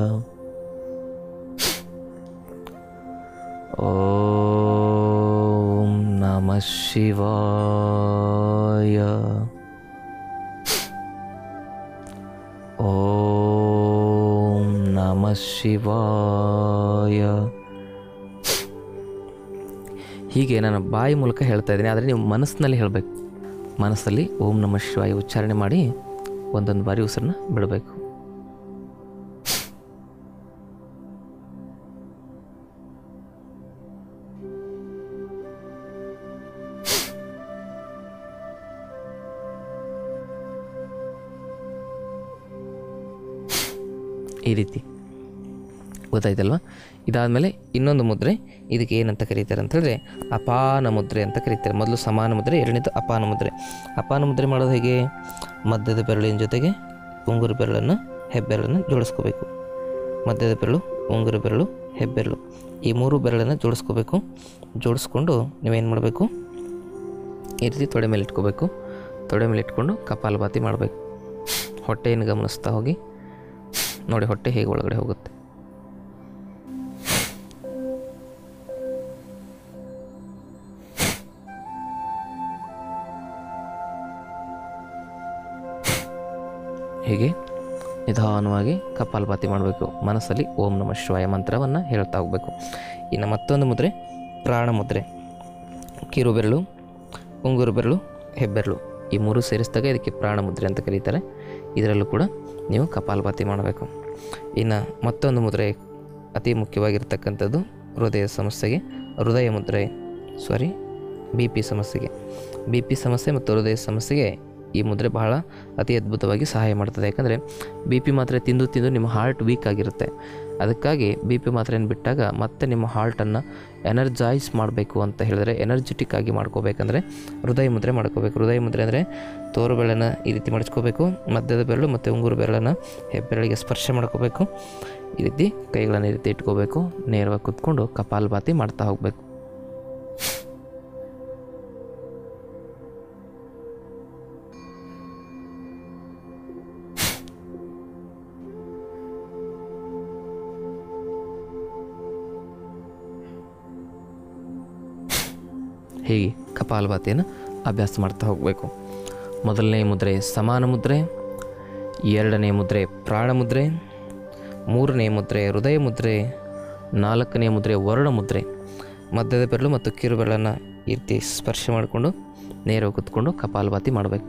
A: ಓಂ ನಮ ಶಿವಾಯ ಓಂ ನಮ ಶಿವಾಯ ಹೀಗೆ ನಾನು ಬಾಯಿ ಮೂಲಕ ಹೇಳ್ತಾ ಇದ್ದೀನಿ ಆದರೆ ನೀವು ಮನಸ್ಸಿನಲ್ಲಿ ಹೇಳಬೇಕು ಮನಸ್ಸಲ್ಲಿ ಓಂ ನಮ ಶಿವಾಯ ಉಚ್ಚಾರಣೆ ಮಾಡಿ ಒಂದೊಂದು ಬಾರಿ ಉಸಿರನ್ನ ಬಿಡಬೇಕು ಈ ರೀತಿ ಗೊತ್ತಾಯ್ತಲ್ವ ಇದಾದಮೇಲೆ ಇನ್ನೊಂದು ಮುದ್ರೆ ಇದಕ್ಕೆ ಏನಂತ ಕರೀತಾರೆ ಅಂತ ಹೇಳಿದ್ರೆ ಅಪಾನ ಮುದ್ರೆ ಅಂತ ಕರೀತಾರೆ ಮೊದಲು ಸಮಾನ ಮುದ್ರೆ ಎರಡನೇದು ಅಪಾನ ಮುದ್ರೆ ಅಪಾನ ಮುದ್ರೆ ಮಾಡೋದು ಹೇಗೆ ಮಧ್ಯದ ಬೆರಳಿನ ಜೊತೆಗೆ ಉಂಗುರು ಬೆರಳನ್ನು ಹೆಬ್ಬೆರಳನ್ನು ಜೋಡಿಸ್ಕೋಬೇಕು ಮಧ್ಯದ ಬೆರಳು ಉಂಗುರು ಬೆರಳು ಹೆಬ್ಬೆರಳು ಈ ಮೂರು ಬೆರಳನ್ನು ಜೋಡಿಸ್ಕೋಬೇಕು ಜೋಡಿಸ್ಕೊಂಡು ನೀವೇನು ಮಾಡಬೇಕು ಈ ರೀತಿ ತೊಡೆ ಮೇಲೆ ಇಟ್ಕೋಬೇಕು ತೊಡೆ ಮೇಲೆ ಇಟ್ಕೊಂಡು ಕಪಾಲಭಾತಿ ಮಾಡಬೇಕು ಹೊಟ್ಟೆಯನ್ನು ಗಮನಿಸ್ತಾ ಹೋಗಿ ನೋಡಿ ಹೊಟ್ಟೆ ಹೇಗೆ ಒಳಗಡೆ ಹೋಗುತ್ತೆ ಹೀಗೆ ನಿಧಾನವಾಗಿ ಕಪಾಲಭಾತಿ ಮಾಡಬೇಕು ಮನಸ್ಸಲ್ಲಿ ಓಂ ನಮ ಶಿವಾಯ ಮಂತ್ರವನ್ನು ಹೇಳ್ತಾ ಹೋಗಬೇಕು ಇನ್ನು ಮತ್ತೊಂದು ಮುದ್ರೆ ಪ್ರಾಣ ಮುದ್ರೆ ಕಿರು ಬೆರಳು ಉಂಗುರು ಬೆರಳು ಹೆಬ್ಬೆರಳು ಈ ಮೂರು ಸೇರಿಸಿದಾಗ ಇದಕ್ಕೆ ಪ್ರಾಣ ಮುದ್ರೆ ಅಂತ ಕರೀತಾರೆ ಇದರಲ್ಲೂ ಕೂಡ ನೀವು ಕಪಾಲಭಾತಿ ಮಾಡಬೇಕು ಇನ್ನು ಮತ್ತೊಂದು ಮುದ್ರೆ ಅತಿ ಮುಖ್ಯವಾಗಿರ್ತಕ್ಕಂಥದ್ದು ಹೃದಯ ಸಮಸ್ಯೆಗೆ ಹೃದಯ ಮುದ್ರೆ ಸಾರಿ ಬಿ ಪಿ ಸಮಸ್ಯೆಗೆ ಬಿ ಪಿ ಸಮಸ್ಯೆ ಮತ್ತು ಹೃದಯ ಸಮಸ್ಯೆಗೆ ಈ ಮುದ್ರೆ ಬಹಳ ಅತಿ ಅದ್ಭುತವಾಗಿ ಸಹಾಯ ಮಾಡ್ತದೆ ಯಾಕಂದರೆ ಬಿ ಪಿ ಮಾತ್ರೆ ತಿಂದು ತಿಂದು ನಿಮ್ಮ ಹಾರ್ಟ್ ವೀಕ್ ಆಗಿರುತ್ತೆ ಅದಕ್ಕಾಗಿ ಬಿ ಪಿ ಮಾತ್ರೆಯನ್ನು ಬಿಟ್ಟಾಗ ಮತ್ತೆ ನಿಮ್ಮ ಹಾರ್ಟನ್ನು ಎನರ್ಜೈಸ್ ಮಾಡಬೇಕು ಅಂತ ಹೇಳಿದ್ರೆ ಎನರ್ಜೆಟಿಕ್ ಆಗಿ ಮಾಡ್ಕೋಬೇಕಂದ್ರೆ ಹೃದಯ ಮುದ್ರೆ ಮಾಡ್ಕೋಬೇಕು ಹೃದಯ ಮುದ್ರೆ ಅಂದರೆ ತೋರು ಬೆರಳನ್ನು ಈ ರೀತಿ ಮಡಚ್ಕೋಬೇಕು ಮಧ್ಯದ ಬೆರಳು ಮತ್ತು ಉಂಗುರು ಬೆರಳನ್ನು ಹೆಬ್ಬೆರಳಿಗೆ ಸ್ಪರ್ಶ ಮಾಡ್ಕೋಬೇಕು ಈ ರೀತಿ ಕೈಗಳನ್ನು ಈ ರೀತಿ ಇಟ್ಕೋಬೇಕು ನೇರವಾಗಿ ಕುತ್ಕೊಂಡು ಕಪಾಲಭಾತಿ ಮಾಡ್ತಾ ಹೋಗಬೇಕು ಹೀಗೆ ಕಪಾಲಭಾತಿಯನ್ನು ಅಭ್ಯಾಸ ಮಾಡ್ತಾ ಹೋಗಬೇಕು ಮೊದಲನೇ ಮುದ್ರೆ ಸಮಾನ ಮುದ್ರೆ ಎರಡನೇ ಮುದ್ರೆ ಪ್ರಾಣ ಮುದ್ರೆ ಮೂರನೇ ಮುದ್ರೆ ಹೃದಯ ಮುದ್ರೆ ನಾಲ್ಕನೇ ಮುದ್ರೆ ವರ್ಣ ಮುದ್ರೆ ಮಧ್ಯದ ಬೆರಳು ಮತ್ತು ಕಿರು ಬೆರಳನ್ನು ಈ ರೀತಿ ಸ್ಪರ್ಶ ಮಾಡಿಕೊಂಡು ನೇರವಾಗಿ ಕುತ್ಕೊಂಡು ಕಪಾಲಭಾತಿ ಮಾಡಬೇಕು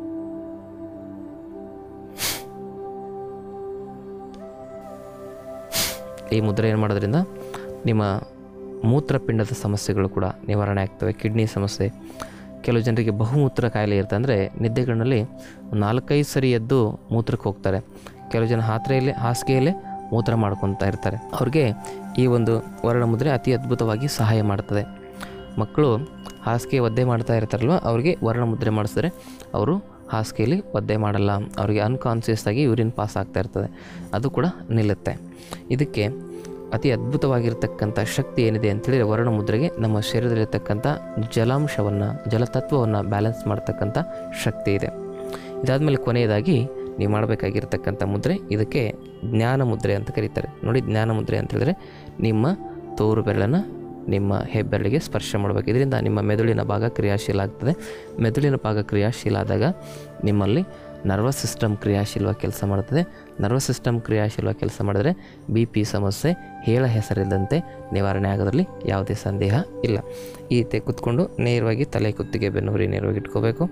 A: ಈ ಮುದ್ರೆ ಏನು ಮಾಡೋದ್ರಿಂದ ನಿಮ್ಮ ಮೂತ್ರಪಿಂಡದ ಸಮಸ್ಯೆಗಳು ಕೂಡ ನಿವಾರಣೆ ಆಗ್ತವೆ ಕಿಡ್ನಿ ಸಮಸ್ಯೆ ಕೆಲವು ಜನರಿಗೆ ಬಹುಮೂತ್ರ ಕಾಯಿಲೆ ಇರುತ್ತೆ ಅಂದರೆ ನಿದ್ದೆಗಳಲ್ಲಿ ನಾಲ್ಕೈದು ಸರಿ ಎದ್ದು ಮೂತ್ರಕ್ಕೆ ಹೋಗ್ತಾರೆ ಕೆಲವು ಜನ ಹಾತ್ರೆಯಲ್ಲಿ ಹಾಸಿಗೆಯಲ್ಲೇ ಮೂತ್ರ ಮಾಡ್ಕೊತಾ ಇರ್ತಾರೆ ಅವ್ರಿಗೆ ಈ ಒಂದು ವರ್ಣ ಮುದ್ರೆ ಅತಿ ಅದ್ಭುತವಾಗಿ ಸಹಾಯ ಮಾಡ್ತದೆ ಮಕ್ಕಳು ಹಾಸಿಗೆ ಒದ್ದೆ ಮಾಡ್ತಾ ಇರ್ತಾರಲ್ವ ಅವ್ರಿಗೆ ವರ್ಣ ಮುದ್ರೆ ಮಾಡಿಸಿದ್ರೆ ಅವರು ಹಾಸಿಗೆಯಲ್ಲಿ ಒದ್ದೆ ಮಾಡಲ್ಲ ಅವರಿಗೆ ಅನ್ಕಾನ್ಸಿಯಸ್ ಆಗಿ ಯೂರಿನ್ ಪಾಸ್ ಆಗ್ತಾ ಇರ್ತದೆ ಅದು ಕೂಡ ನಿಲ್ಲುತ್ತೆ ಇದಕ್ಕೆ ಅತಿ ಅದ್ಭುತವಾಗಿರ್ತಕ್ಕಂಥ ಶಕ್ತಿ ಏನಿದೆ ಅಂತೇಳಿದರೆ ವರ್ಣ ಮುದ್ರೆಗೆ ನಮ್ಮ ಶರೀರದಲ್ಲಿರ್ತಕ್ಕಂಥ ಜಲಾಂಶವನ್ನು ಜಲತತ್ವವನ್ನು ಬ್ಯಾಲೆನ್ಸ್ ಮಾಡ್ತಕ್ಕಂಥ ಶಕ್ತಿ ಇದೆ ಇದಾದಮೇಲೆ ಕೊನೆಯದಾಗಿ ನೀವು ಮಾಡಬೇಕಾಗಿರ್ತಕ್ಕಂಥ ಮುದ್ರೆ ಇದಕ್ಕೆ ಜ್ಞಾನ ಮುದ್ರೆ ಅಂತ ಕರೀತಾರೆ ನೋಡಿ ಜ್ಞಾನ ಮುದ್ರೆ ಅಂತ ಹೇಳಿದ್ರೆ ನಿಮ್ಮ ತೋರು ಬೆರಳನ್ನು ನಿಮ್ಮ ಹೆಬ್ಬೆರಳಿಗೆ ಸ್ಪರ್ಶ ಮಾಡಬೇಕು ಇದರಿಂದ ನಿಮ್ಮ ಮೆದುಳಿನ ಭಾಗ ಕ್ರಿಯಾಶೀಲ ಆಗ್ತದೆ ಮೆದುಳಿನ ಭಾಗ ಕ್ರಿಯಾಶೀಲ ಆದಾಗ ನಿಮ್ಮಲ್ಲಿ ನರ್ವಸ್ ಸಿಸ್ಟಮ್ ಕ್ರಿಯಾಶೀಲವಾಗಿ ಕೆಲಸ ಮಾಡ್ತದೆ ನರ್ವಸ್ ಸಿಸ್ಟಮ್ ಕ್ರಿಯಾಶೀಲವಾಗಿ ಕೆಲಸ ಮಾಡಿದ್ರೆ ಬಿ ಪಿ ಸಮಸ್ಯೆ ಹೇಳ ಹೆಸರಿಲ್ಲದಂತೆ ನಿವಾರಣೆ ಆಗೋದ್ರಲ್ಲಿ ಯಾವುದೇ ಸಂದೇಹ ಇಲ್ಲ ಈ ರೀತಿ ಕುತ್ಕೊಂಡು ನೇರವಾಗಿ ತಲೆ ಕುತ್ತಿಗೆ ಬೆನ್ನುಹುರಿ ನೇರವಾಗಿ ಇಟ್ಕೋಬೇಕು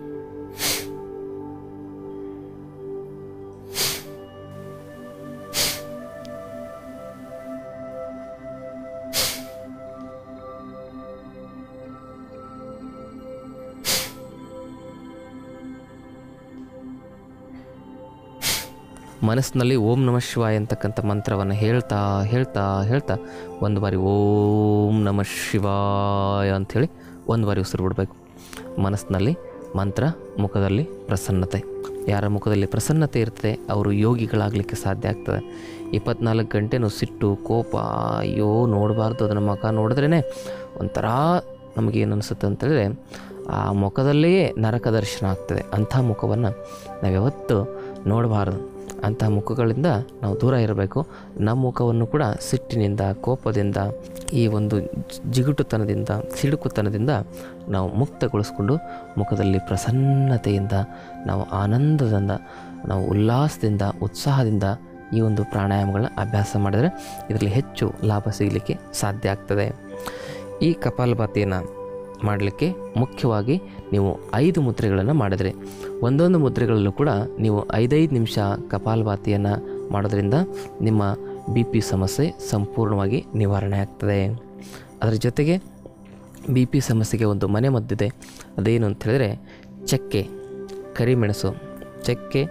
A: ಮನಸ್ಸಿನಲ್ಲಿ ಓಂ ನಮ ಶಿವಾಯ ಅಂತಕ್ಕಂಥ ಮಂತ್ರವನ್ನು ಹೇಳ್ತಾ ಹೇಳ್ತಾ ಹೇಳ್ತಾ ಒಂದು ಬಾರಿ ಓಂ ನಮ ಶಿವಾಯ ಅಂಥೇಳಿ ಒಂದು ಬಾರಿ ಉಸಿರು ಬಿಡಬೇಕು ಮನಸ್ಸಿನಲ್ಲಿ ಮಂತ್ರ ಮುಖದಲ್ಲಿ ಪ್ರಸನ್ನತೆ ಯಾರ ಮುಖದಲ್ಲಿ ಪ್ರಸನ್ನತೆ ಇರ್ತದೆ ಅವರು ಯೋಗಿಗಳಾಗಲಿಕ್ಕೆ ಸಾಧ್ಯ ಆಗ್ತದೆ ಇಪ್ಪತ್ನಾಲ್ಕು ಗಂಟೆನೂ ಸಿಟ್ಟು ಕೋಪ ಅಯ್ಯೋ ನೋಡಬಾರ್ದು ಅದನ್ನು ಮುಖ ನೋಡಿದ್ರೇ ಒಂಥರ ನಮಗೇನು ಅನಿಸುತ್ತೆ ಅಂತೇಳಿದ್ರೆ ಆ ಮುಖದಲ್ಲಿಯೇ ನರಕ ದರ್ಶನ ಆಗ್ತದೆ ಅಂಥ ಮುಖವನ್ನು ನಾವು ಯಾವತ್ತೂ ನೋಡಬಾರ್ದು ಅಂಥ ಮುಖಗಳಿಂದ ನಾವು ದೂರ ಇರಬೇಕು ನಮ್ಮ ಮುಖವನ್ನು ಕೂಡ ಸಿಟ್ಟಿನಿಂದ ಕೋಪದಿಂದ ಈ ಒಂದು ಜ್- ಜಿಗುಟುತನದಿಂದ ಸಿಡುಕುತನದಿಂದ ನಾವು ಮುಕ್ತಗೊಳಿಸ್ಕೊಂಡು ಮುಖದಲ್ಲಿ ಪ್ರಸನ್ನತೆಯಿಂದ ನಾವು ಆನಂದದಿಂದ ನಾವು ಉಲ್ಲಾಸದಿಂದ ಉತ್ಸಾಹದಿಂದ ಈ ಒಂದು ಪ್ರಾಣಾಯಾಮಗಳನ್ನ ಅಭ್ಯಾಸ ಮಾಡಿದರೆ ಇದರಲ್ಲಿ ಹೆಚ್ಚು ಲಾಭ ಸಿಗಲಿಕ್ಕೆ ಸಾಧ್ಯ ಆಗ್ತದೆ ಈ ಕಪಾಲಭಾತಿಯನ್ನು ಮಾಡಲಿಕ್ಕೆ ಮುಖ್ಯವಾಗಿ ನೀವು ಐದು ಮುದ್ರೆಗಳನ್ನು ಮಾಡಿದ್ರಿ ಒಂದೊಂದು ಮುದ್ರೆಗಳಲ್ಲೂ ಕೂಡ ನೀವು ಐದೈದು ನಿಮಿಷ ಕಪಾಲಭಾತಿಯನ್ನು ಮಾಡೋದ್ರಿಂದ ನಿಮ್ಮ ಬಿ ಪಿ ಸಮಸ್ಯೆ ಸಂಪೂರ್ಣವಾಗಿ ನಿವಾರಣೆ ಆಗ್ತದೆ ಅದರ ಜೊತೆಗೆ ಬಿ ಪಿ ಸಮಸ್ಯೆಗೆ ಒಂದು ಮನೆ ಮದ್ದಿದೆ ಅದೇನು ಅಂತ ಹೇಳಿದ್ರೆ ಚಕ್ಕೆ ಕರಿಮೆಣಸು ಚಕ್ಕೆ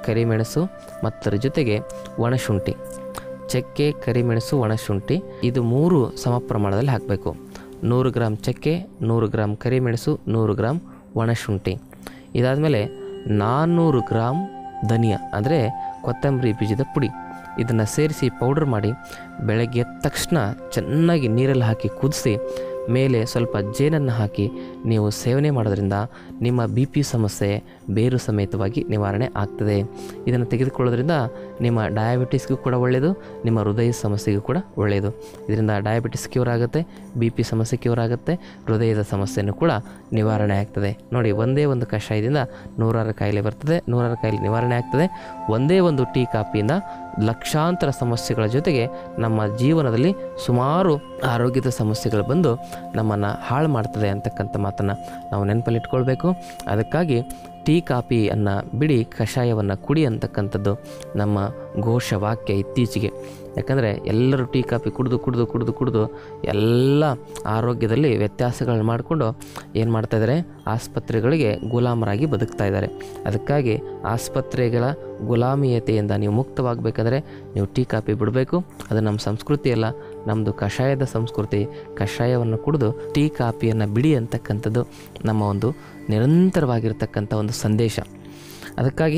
A: ಕರಿಮೆಣಸು ಮತ್ತರ ಜೊತೆಗೆ ಒಣಶುಂಠಿ ಚಕ್ಕೆ ಕರಿಮೆಣಸು ಒಣಶುಂಠಿ ಇದು ಮೂರು ಸಮ ಪ್ರಮಾಣದಲ್ಲಿ ಹಾಕಬೇಕು ನೂರು ಗ್ರಾಮ್ ಚಕ್ಕೆ ನೂರು ಗ್ರಾಮ್ ಕರಿಮೆಣಸು ನೂರು ಗ್ರಾಮ್ ಒಣಶುಂಠಿ ಇದಾದಮೇಲೆ ನಾನ್ನೂರು ಗ್ರಾಮ್ ಧನಿಯಾ ಅಂದರೆ ಕೊತ್ತಂಬರಿ ಬೀಜದ ಪುಡಿ ಇದನ್ನು ಸೇರಿಸಿ ಪೌಡ್ರ್ ಮಾಡಿ ಬೆಳಗ್ಗೆ ಎದ್ದ ತಕ್ಷಣ ಚೆನ್ನಾಗಿ ನೀರಲ್ಲಿ ಹಾಕಿ ಕುದಿಸಿ ಮೇಲೆ ಸ್ವಲ್ಪ ಜೇನನ್ನು ಹಾಕಿ ನೀವು ಸೇವನೆ ಮಾಡೋದ್ರಿಂದ ನಿಮ್ಮ ಬಿ ಪಿ ಸಮಸ್ಯೆ ಬೇರು ಸಮೇತವಾಗಿ ನಿವಾರಣೆ ಆಗ್ತದೆ ಇದನ್ನು ತೆಗೆದುಕೊಳ್ಳೋದ್ರಿಂದ ನಿಮ್ಮ ಡಯಾಬಿಟಿಸ್ಗೂ ಕೂಡ ಒಳ್ಳೆಯದು ನಿಮ್ಮ ಹೃದಯ ಸಮಸ್ಯೆಗೂ ಕೂಡ ಒಳ್ಳೆಯದು ಇದರಿಂದ ಡಯಾಬಿಟಿಸ್ ಕ್ಯೂರ್ ಆಗುತ್ತೆ ಬಿ ಪಿ ಸಮಸ್ಯೆ ಕ್ಯೂರ್ ಆಗುತ್ತೆ ಹೃದಯದ ಸಮಸ್ಯೆನೂ ಕೂಡ ನಿವಾರಣೆ ಆಗ್ತದೆ ನೋಡಿ ಒಂದೇ ಒಂದು ಕಷಾಯದಿಂದ ನೂರಾರು ಕಾಯಿಲೆ ಬರ್ತದೆ ನೂರಾರು ಕಾಯಿಲೆ ನಿವಾರಣೆ ಆಗ್ತದೆ ಒಂದೇ ಒಂದು ಟೀ ಕಾಪಿಯಿಂದ ಲಕ್ಷಾಂತರ ಸಮಸ್ಯೆಗಳ ಜೊತೆಗೆ ನಮ್ಮ ಜೀವನದಲ್ಲಿ ಸುಮಾರು ಆರೋಗ್ಯದ ಸಮಸ್ಯೆಗಳು ಬಂದು ನಮ್ಮನ್ನು ಹಾಳು ಮಾಡ್ತದೆ ಅಂತಕ್ಕಂಥ ಮಾತನ್ನು ನಾವು ನೆನಪಲ್ಲಿಟ್ಕೊಳ್ಬೇಕು ಅದಕ್ಕಾಗಿ ಟೀ ಕಾಪಿಯನ್ನು ಬಿಡಿ ಕಷಾಯವನ್ನು ಕುಡಿ ಅಂತಕ್ಕಂಥದ್ದು ನಮ್ಮ ಘೋಷವಾಕ್ಯ ಇತ್ತೀಚೆಗೆ ಯಾಕಂದರೆ ಎಲ್ಲರೂ ಟೀ ಕಾಫಿ ಕುಡಿದು ಕುಡಿದು ಕುಡಿದು ಕುಡಿದು ಎಲ್ಲ ಆರೋಗ್ಯದಲ್ಲಿ ವ್ಯತ್ಯಾಸಗಳನ್ನ ಮಾಡಿಕೊಂಡು ಏನು ಮಾಡ್ತಾಯಿದ್ದಾರೆ ಆಸ್ಪತ್ರೆಗಳಿಗೆ ಗುಲಾಮರಾಗಿ ಬದುಕ್ತಾ ಇದ್ದಾರೆ ಅದಕ್ಕಾಗಿ ಆಸ್ಪತ್ರೆಗಳ ಗುಲಾಮಿಯತೆಯಿಂದ ನೀವು ಮುಕ್ತವಾಗಬೇಕಂದ್ರೆ ನೀವು ಟೀ ಕಾಫಿ ಬಿಡಬೇಕು ಅದು ನಮ್ಮ ಸಂಸ್ಕೃತಿ ಅಲ್ಲ ನಮ್ಮದು ಕಷಾಯದ ಸಂಸ್ಕೃತಿ ಕಷಾಯವನ್ನು ಕುಡಿದು ಟೀ ಕಾಫಿಯನ್ನು ಬಿಡಿ ಅಂತಕ್ಕಂಥದ್ದು ನಮ್ಮ ಒಂದು ನಿರಂತರವಾಗಿರ್ತಕ್ಕಂಥ ಒಂದು ಸಂದೇಶ ಅದಕ್ಕಾಗಿ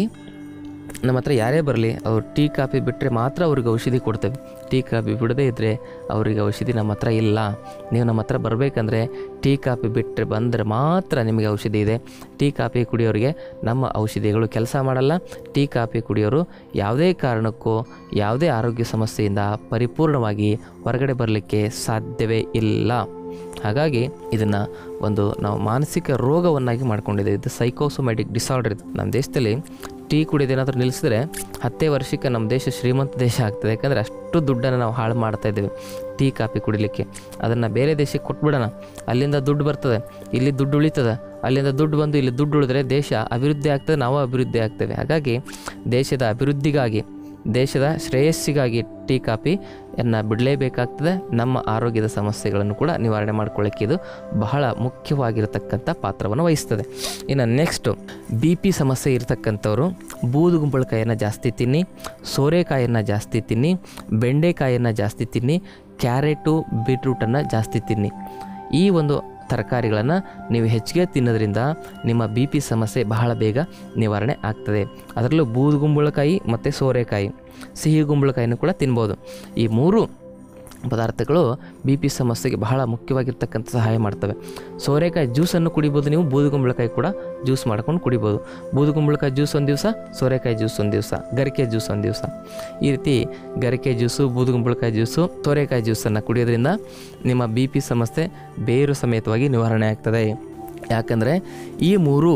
A: ನಮ್ಮ ಹತ್ರ ಯಾರೇ ಬರಲಿ ಅವ್ರು ಟೀ ಕಾಫಿ ಬಿಟ್ಟರೆ ಮಾತ್ರ ಅವ್ರಿಗೆ ಔಷಧಿ ಕೊಡ್ತೇವೆ ಟೀ ಕಾಫಿ ಬಿಡದೇ ಇದ್ದರೆ ಅವರಿಗೆ ಔಷಧಿ ನಮ್ಮ ಹತ್ರ ಇಲ್ಲ ನೀವು ನಮ್ಮ ಹತ್ರ ಬರಬೇಕಂದ್ರೆ ಟೀ ಕಾಫಿ ಬಿಟ್ಟರೆ ಬಂದರೆ ಮಾತ್ರ ನಿಮಗೆ ಔಷಧಿ ಇದೆ ಟೀ ಕಾಫಿ ಕುಡಿಯೋರಿಗೆ ನಮ್ಮ ಔಷಧಿಗಳು ಕೆಲಸ ಮಾಡಲ್ಲ ಟೀ ಕಾಫಿ ಕುಡಿಯೋರು ಯಾವುದೇ ಕಾರಣಕ್ಕೂ ಯಾವುದೇ ಆರೋಗ್ಯ ಸಮಸ್ಯೆಯಿಂದ ಪರಿಪೂರ್ಣವಾಗಿ ಹೊರಗಡೆ ಬರಲಿಕ್ಕೆ ಸಾಧ್ಯವೇ ಇಲ್ಲ ಹಾಗಾಗಿ ಇದನ್ನು ಒಂದು ನಾವು ಮಾನಸಿಕ ರೋಗವನ್ನಾಗಿ ಮಾಡ್ಕೊಂಡಿದ್ದೇವೆ ಇದು ಸೈಕೋಸೊಮ್ಯಾಟಿಕ್ ಡಿಸಾರ್ಡರ್ ಇದು ನಮ್ಮ ದೇಶದಲ್ಲಿ ಟೀ ಕುಡಿಯೋದೇನಾದರೂ ನಿಲ್ಲಿಸಿದ್ರೆ ಹತ್ತೇ ವರ್ಷಕ್ಕೆ ನಮ್ಮ ದೇಶ ಶ್ರೀಮಂತ ದೇಶ ಆಗ್ತದೆ ಯಾಕಂದರೆ ಅಷ್ಟು ದುಡ್ಡನ್ನು ನಾವು ಹಾಳು ಮಾಡ್ತಾ ಇದ್ದೀವಿ ಟೀ ಕಾಫಿ ಕುಡಿಲಿಕ್ಕೆ ಅದನ್ನು ಬೇರೆ ದೇಶಕ್ಕೆ ಕೊಟ್ಬಿಡೋಣ ಅಲ್ಲಿಂದ ದುಡ್ಡು ಬರ್ತದೆ ಇಲ್ಲಿ ದುಡ್ಡು ಉಳಿತದೆ ಅಲ್ಲಿಂದ ದುಡ್ಡು ಬಂದು ಇಲ್ಲಿ ದುಡ್ಡು ಉಳಿದ್ರೆ ದೇಶ ಅಭಿವೃದ್ಧಿ ಆಗ್ತದೆ ನಾವು ಅಭಿವೃದ್ಧಿ ಆಗ್ತೇವೆ ಹಾಗಾಗಿ ದೇಶದ ಅಭಿವೃದ್ಧಿಗಾಗಿ ದೇಶದ ಶ್ರೇಯಸ್ಸಿಗಾಗಿ ಟೀ ಕಾಫಿಯನ್ನು ಬಿಡಲೇಬೇಕಾಗ್ತದೆ ನಮ್ಮ ಆರೋಗ್ಯದ ಸಮಸ್ಯೆಗಳನ್ನು ಕೂಡ ನಿವಾರಣೆ ಮಾಡ್ಕೊಳ್ಳಿಕ್ಕೆ ಇದು ಬಹಳ ಮುಖ್ಯವಾಗಿರತಕ್ಕಂಥ ಪಾತ್ರವನ್ನು ವಹಿಸ್ತದೆ ಇನ್ನು ನೆಕ್ಸ್ಟು ಬಿ ಪಿ ಸಮಸ್ಯೆ ಇರತಕ್ಕಂಥವ್ರು ಬೂದುಗುಂಬಳಕಾಯನ್ನು ಜಾಸ್ತಿ ತಿನ್ನಿ ಸೋರೆಕಾಯನ್ನು ಜಾಸ್ತಿ ತಿನ್ನಿ ಬೆಂಡೆಕಾಯನ್ನು ಜಾಸ್ತಿ ತಿನ್ನಿ ಕ್ಯಾರೆಟು ಬೀಟ್ರೂಟನ್ನು ಜಾಸ್ತಿ ತಿನ್ನಿ ಈ ಒಂದು ತರಕಾರಿಗಳನ್ನು ನೀವು ಹೆಚ್ಚಿಗೆ ತಿನ್ನೋದ್ರಿಂದ ನಿಮ್ಮ ಬಿ ಪಿ ಸಮಸ್ಯೆ ಬಹಳ ಬೇಗ ನಿವಾರಣೆ ಆಗ್ತದೆ ಅದರಲ್ಲೂ ಬೂದುಗುಂಬಳಕಾಯಿ ಮತ್ತು ಸೋರೆಕಾಯಿ ಸಿಹಿ ಗುಂಬಳಕಾಯಿನೂ ಕೂಡ ತಿನ್ಬೋದು ಈ ಮೂರು ಪದಾರ್ಥಗಳು ಬಿ ಪಿ ಸಮಸ್ಯೆಗೆ ಬಹಳ ಮುಖ್ಯವಾಗಿರ್ತಕ್ಕಂಥ ಸಹಾಯ ಮಾಡ್ತವೆ ಸೋರೆಕಾಯಿ ಜ್ಯೂಸನ್ನು ಕುಡಿಬೋದು ನೀವು ಬೂದುಗುಂಬಳಕಾಯಿ ಕೂಡ ಜ್ಯೂಸ್ ಮಾಡ್ಕೊಂಡು ಕುಡಿಬೋದು ಬೂದುಗುಂಬಳಕಾಯಿ ಜ್ಯೂಸ್ ಒಂದು ದಿವಸ ಸೋರೆಕಾಯಿ ಜ್ಯೂಸ್ ಒಂದು ದಿವಸ ಗರಿಕೆ ಜ್ಯೂಸ್ ಒಂದು ದಿವಸ ಈ ರೀತಿ ಗರಿಕೆ ಜ್ಯೂಸು ಬೂದುಗುಂಬಳಕಾಯಿ ಜ್ಯೂಸು ಸೋರೆಕಾಯಿ ಜ್ಯೂಸನ್ನು ಕುಡಿಯೋದ್ರಿಂದ ನಿಮ್ಮ ಬಿ ಪಿ ಸಮಸ್ಯೆ ಬೇರು ಸಮೇತವಾಗಿ ನಿವಾರಣೆ ಆಗ್ತದೆ ಯಾಕಂದರೆ ಈ ಮೂರು